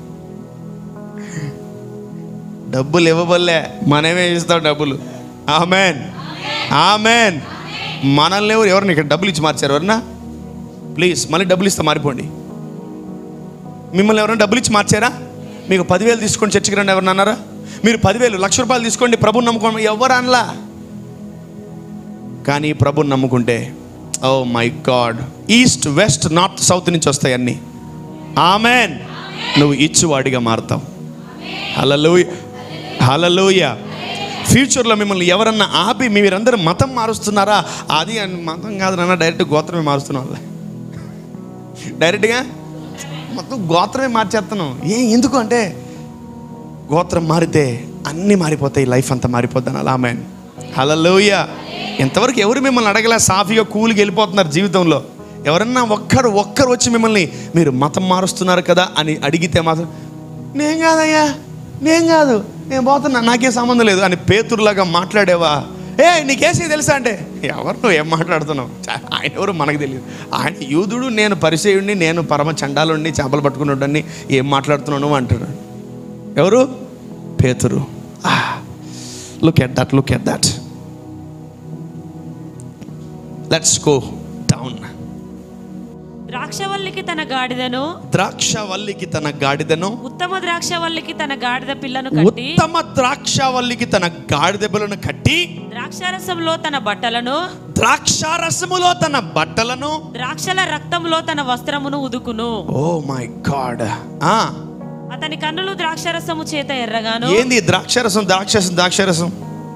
డబ్బులు ఇవ్వబల్లే మనమే ఇస్తాం డబ్బులు ఆమెన్ ఆమెన్ మనల్ని ఎవరు ఎవరిని ఇక్కడ డబ్బులు ఇచ్చి మార్చారు ఎవరన్నా ప్లీజ్ మళ్ళీ డబ్బులు ఇస్తే మారిపోండి మిమ్మల్ని ఎవరైనా డబ్బులు ఇచ్చి మార్చారా మీకు పదివేలు తీసుకొని చర్చికి రండి ఎవరన్నా అన్నారా మీరు పదివేలు లక్ష రూపాయలు తీసుకోండి ప్రభుని నమ్ముకోండి ఎవరు అనలా కానీ ప్రభుని నమ్ముకుంటే oh my God east west north south నుంచి వస్తాయి అన్నీ ఆమెన్ నువ్వు ఇచ్చువాడిగా మారుతావు హలలోయ హలలోయ ఫ్యూచర్లో మిమ్మల్ని ఎవరన్నా ఆపి మీరందరూ మతం మారుస్తున్నారా అది అని మతం కాదు నాన్న డైరెక్ట్ గోత్రమే మారుస్తున్నాం వాళ్ళ డైరెక్ట్గా మొత్తం గోత్రమే మార్చేస్తున్నాం ఏ ఎందుకు అంటే గోత్రం మారితే అన్నీ మారిపోతాయి లైఫ్ అంతా మారిపోద్దాను అలా ఆమె హలలోయ ఇంతవరకు ఎవరు మిమ్మల్ని అడగలే సాఫీగా కూలికి వెళ్ళిపోతున్నారు జీవితంలో ఎవరన్నా ఒక్కరు ఒక్కరు వచ్చి మిమ్మల్ని మీరు మతం మారుస్తున్నారు కదా అని అడిగితే మాత్రం నేను కాదయ్యా నేను కాదు నేను పోతున్నా నాకేం సంబంధం లేదు అని పేతురులాగా మాట్లాడేవా ఏ నీకేసి తెలుసా అంటే ఎవరు నువ్వు ఏం మాట్లాడుతున్నావు చా, ఆయన ఎవరు మనకు తెలియదు ఆయన యూదుడు నేను పరిచయుడిని నేను పరమ చండాలుడిని చేపలు పట్టుకున్నాడని ఏం మాట్లాడుతున్నాను అంటాడు ఎవరు పేతురు look at that look at that let's go down ద్రాక్షవల్లికి తన గాడిదను ద్రాక్ష వల్లికి తన గాడిదను ఉత్తమ ద్రాక్షవల్లికి తన గాడిద పిల్లను కట్టి ఉత్తమ ద్రాక్ష వల్లికి తన గాడిదెబ్బలను కట్టి ద్రాక్షారసంలో తన బట్టలను ద్రాక్షారసములో తన బట్టలను ద్రాక్షల రక్తంలో తన వస్త్రమును ఉదుకును ఓ మై గాడ్ ఆ అతని కన్నులు ద్రాక్షారసము చేత ఎర్రగాను ఏంది ద్రాక్షరసం ద్రాక్షరసం ద్రాక్షరసం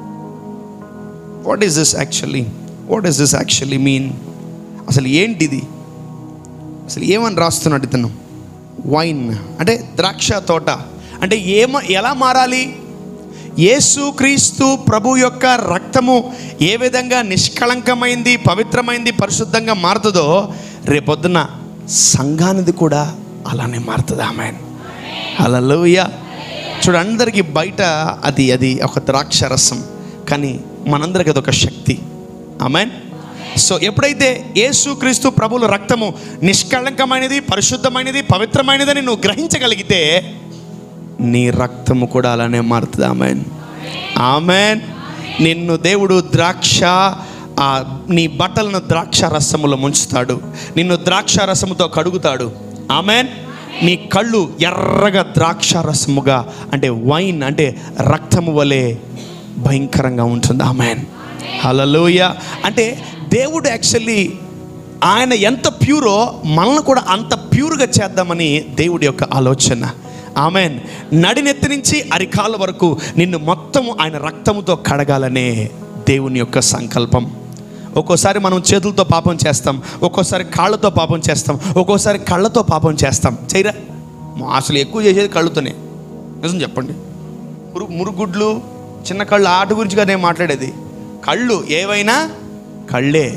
what is this actually what is this actually mean అసలు ఏంటిది అసలు ఏమని రాస్తున్నాడు ఇతను వైన్ అంటే ద్రాక్ష తోట అంటే ఏమ ఎలా మారాలి యేసు క్రీస్తు ప్రభు యొక్క రక్తము ఏ విధంగా నిష్కళంకమైంది పవిత్రమైంది పరిశుద్ధంగా మారుతుందో రేపొద్దున సంఘానిది కూడా అలానే మారుతుంది ఆమె హల్లెలూయా చూడు అందరికీ బయట అది అది ఒక ద్రాక్ష రసం కానీ మనందరికి అది ఒక శక్తి ఆమెన్ సో ఎప్పుడైతే యేసుక్రీస్తు ప్రభుల రక్తము నిష్కళంకమైనది పరిశుద్ధమైనది పవిత్రమైనదని నువ్వు గ్రహించగలిగితే నీ రక్తము కూడా అలానే మారుతుంది ఆమెన్ ఆమెన్ నిన్ను దేవుడు ద్రాక్ష ఆ నీ బట్టలను ద్రాక్ష రసములో ముంచుతాడు నిన్ను ద్రాక్ష రసముతో కడుగుతాడు ఆమెన్ నీ కళ్ళు ఎర్రగా ద్రాక్ష రసముగా అంటే వైన్ అంటే రక్తము వలె భయంకరంగా ఉంటుంది ఆమెన్ హలలోయ అంటే దేవుడు యాక్చువల్లీ ఆయన ఎంత ప్యూరో మనల్ని కూడా అంత ప్యూర్గా చేద్దామని దేవుడి యొక్క ఆలోచన ఆమెన్ నడినెత్తి నుంచి అరికాల వరకు నిన్ను మొత్తము ఆయన రక్తముతో కడగాలనే దేవుని యొక్క సంకల్పం ఒక్కోసారి మనం చేతులతో పాపం చేస్తాం ఒక్కోసారి కాళ్ళతో పాపం చేస్తాం ఒక్కోసారి కళ్ళతో పాపం చేస్తాం చేయరా అసలు ఎక్కువ చేసేది కళ్ళతోనే నిజం చెప్పండి మురుగు మురుగుడ్లు చిన్న కళ్ళు ఆట గురించి కదా నేను మాట్లాడేది కళ్ళు ఏవైనా కళ్ళే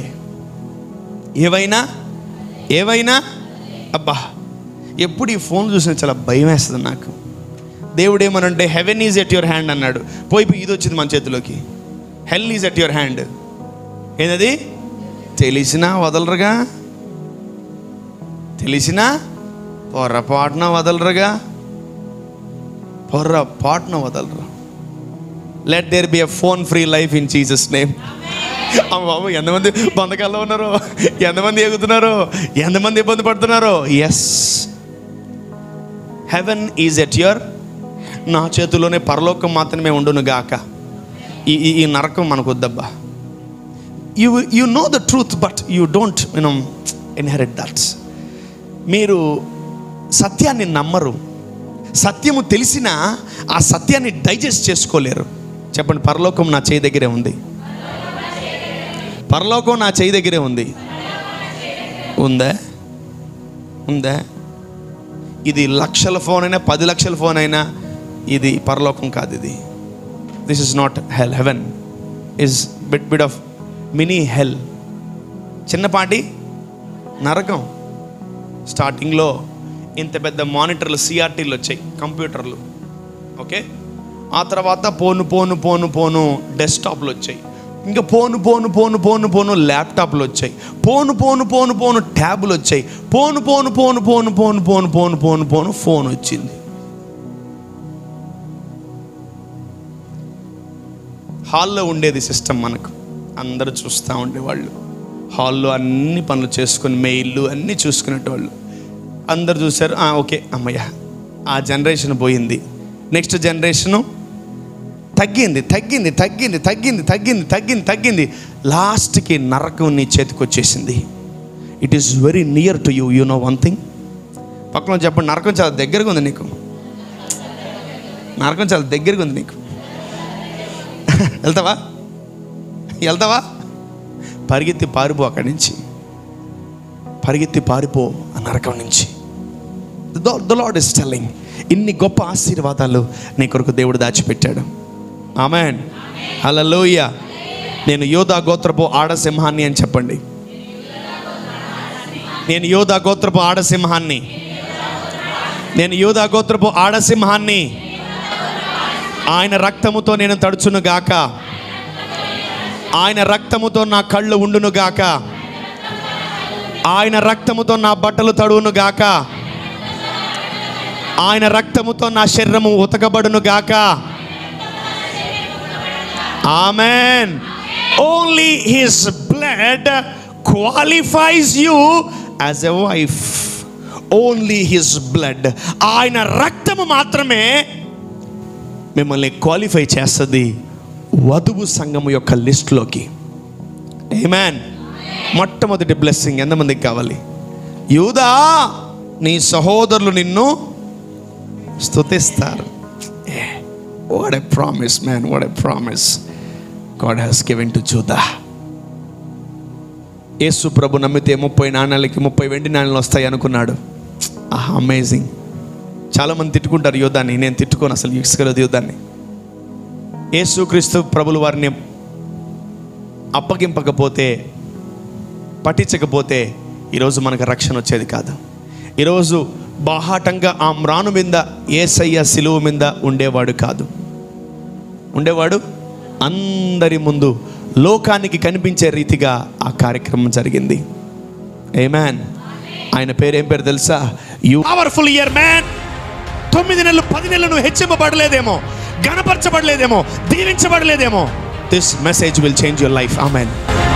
ఏవైనా ఏవైనా అబ్బా ఎప్పుడు ఈ ఫోన్ చూసిన చాలా భయం వేస్తుంది నాకు దేవుడు ఏమనంటే heaven is at your hand అన్నాడు పోయి పోయి ఇది వచ్చింది మన చేతిలోకి hell is at your hand ఏంటది తెలిసినా వదలరుగా తెలిసినా పొర్రపాటున వదలరుగా పొర్రపాటున వదలరు let there be a phone free life in Jesus name అమ్మ బాబు ఎంతమంది బంధకాల్లో ఉన్నారో ఎంతమంది ఎగుతున్నారో ఎంతమంది ఇబ్బంది పడుతున్నారో yes heaven is at your నా చేతిలోనే పరలోకం మాత్రమే ఉండును గాక ఈ ఈ- ఈ నరకం మనకు వద్దబ్బా you you know the truth but you don't you know inherit that's మీరు సత్యాన్ని నమ్మరు సత్యము తెలిసినా ఆ సత్యాన్ని డైజెస్ట్ చేసుకోలేరు చెప్పండి పరలోకం నా చేయి దగ్గరే ఉంది పరలోకం నా చేయి దగ్గరే ఉంది ఉందా ఉందా ఇది లక్షల ఫోన్ అయినా పది లక్షల ఫోన్ అయినా ఇది పరలోకం కాదు ఇది this is not hell heaven is bit bit of mini hell చిన్నపాటి నరకం స్టార్టింగ్లో ఇంత పెద్ద మానిటర్లు సిఆర్టీలు వచ్చాయి కంప్యూటర్లు ఓకే ఆ తర్వాత పోను పోను పోను పోను డెస్క్టాప్లు వచ్చాయి ఇంకా పోను పోను పోను పోను పోను ల్యాప్టాప్లు వచ్చాయి పోను పోను పోను పోను ట్యాబులు వచ్చాయి పోను పోను పోను పోను పోను పోను పోను పోను పోను ఫోన్ వచ్చింది హాల్లో ఉండేది సిస్టమ్ మనకు అందరూ చూస్తూ ఉండేవాళ్ళు హాల్లో అన్ని పనులు చేసుకుని మెయిల్లు అన్నీ చూసుకునేటోళ్ళు అందరు చూశారు "ఆ, ఓకే అమ్మయ్య ఆ జనరేషన్ పోయింది నెక్స్ట్ జనరేషను తగ్గింది తగ్గింది తగ్గింది తగ్గింది తగ్గింది తగ్గింది తగ్గింది లాస్ట్కి నరకం నీ చేతికి వచ్చేసింది it is very near to you you know one thing పక్కన చెప్పండి నరకం చాలా దగ్గరగా ఉంది నీకు నరకం చాలా దగ్గరగా ఉంది నీకు వెళ్తావా వెళ్తావా పరిగెత్తి పారిపో అక్కడి నుంచి పరిగెత్తి పారిపో ఆ నరకం నుంచి ద లాడ్ ఇస్ టెల్లింగ్ ఇన్ని గొప్ప ఆశీర్వాదాలు నీ కొరకు దేవుడు దాచిపెట్టాడు ఆమెన్ హల్లెలూయా నేను యోధా గోత్రపు ఆడసింహాన్ని అని చెప్పండి నేను యోధా గోత్రపు ఆడసింహాన్ని నేను యోధా గోత్రపు ఆడసింహాన్ని ఆయన రక్తముతో నేను తడుచును గాక ఆయన రక్తముతో నా కళ్ళు ఉండును గాక ఆయన రక్తముతో నా బట్టలు తడువును గాక ఆయన రక్తముతో నా శరీరము ఉతకబడును గాక amen only his blood qualifies you as a wife only his blood ఆయన రక్తము మాత్రమే మిమ్మల్ని క్వాలిఫై చేస్తుంది వధువు సంఘము యొక్క లిస్టులోకి ఏమాన్ మొట్టమొదటి బ్లెస్సింగ్ ఎంతమందికి కావాలి యూదా నీ సహోదరులు నిన్ను స్తుతిస్తారు what a promise man what a promise God has given to Judah యేసు ప్రభు నమ్మితే ముప్పై నాణ్యాలకి ముప్పై వెండి నాణ్యాలు వస్తాయి అనుకున్నాడు ఆహా అమేజింగ్ చాలామంది తిట్టుకుంటారు యోధాన్ని నేను తిట్టుకోను అసలు ఇసుకలేదు యోధాన్ని యేసుక్రీస్తు ప్రభులు వారిని అప్పగింపకపోతే పట్టించకపోతే ఈరోజు మనకు రక్షణ వచ్చేది కాదు ఈరోజు బాహాటంగా ఆ మ్రాను మీద ఏసయ్య సిలువ మీద ఉండేవాడు కాదు ఉండేవాడు అందరి ముందు లోకానికి కనిపించే రీతిగా ఆ కార్యక్రమం జరిగింది ఏ మ్యాన్ ఆయన పేరు ఏం పేరు తెలుసా యు పవర్ఫుల్ ఇయర్ మ్యాన్ తొమ్మిది నెలలు పది నెలలు నువ్వు హెచ్చింపబడలేదేమో గణపరచబడలేదేమో దీవించబడలేదేమో this message will change your life amen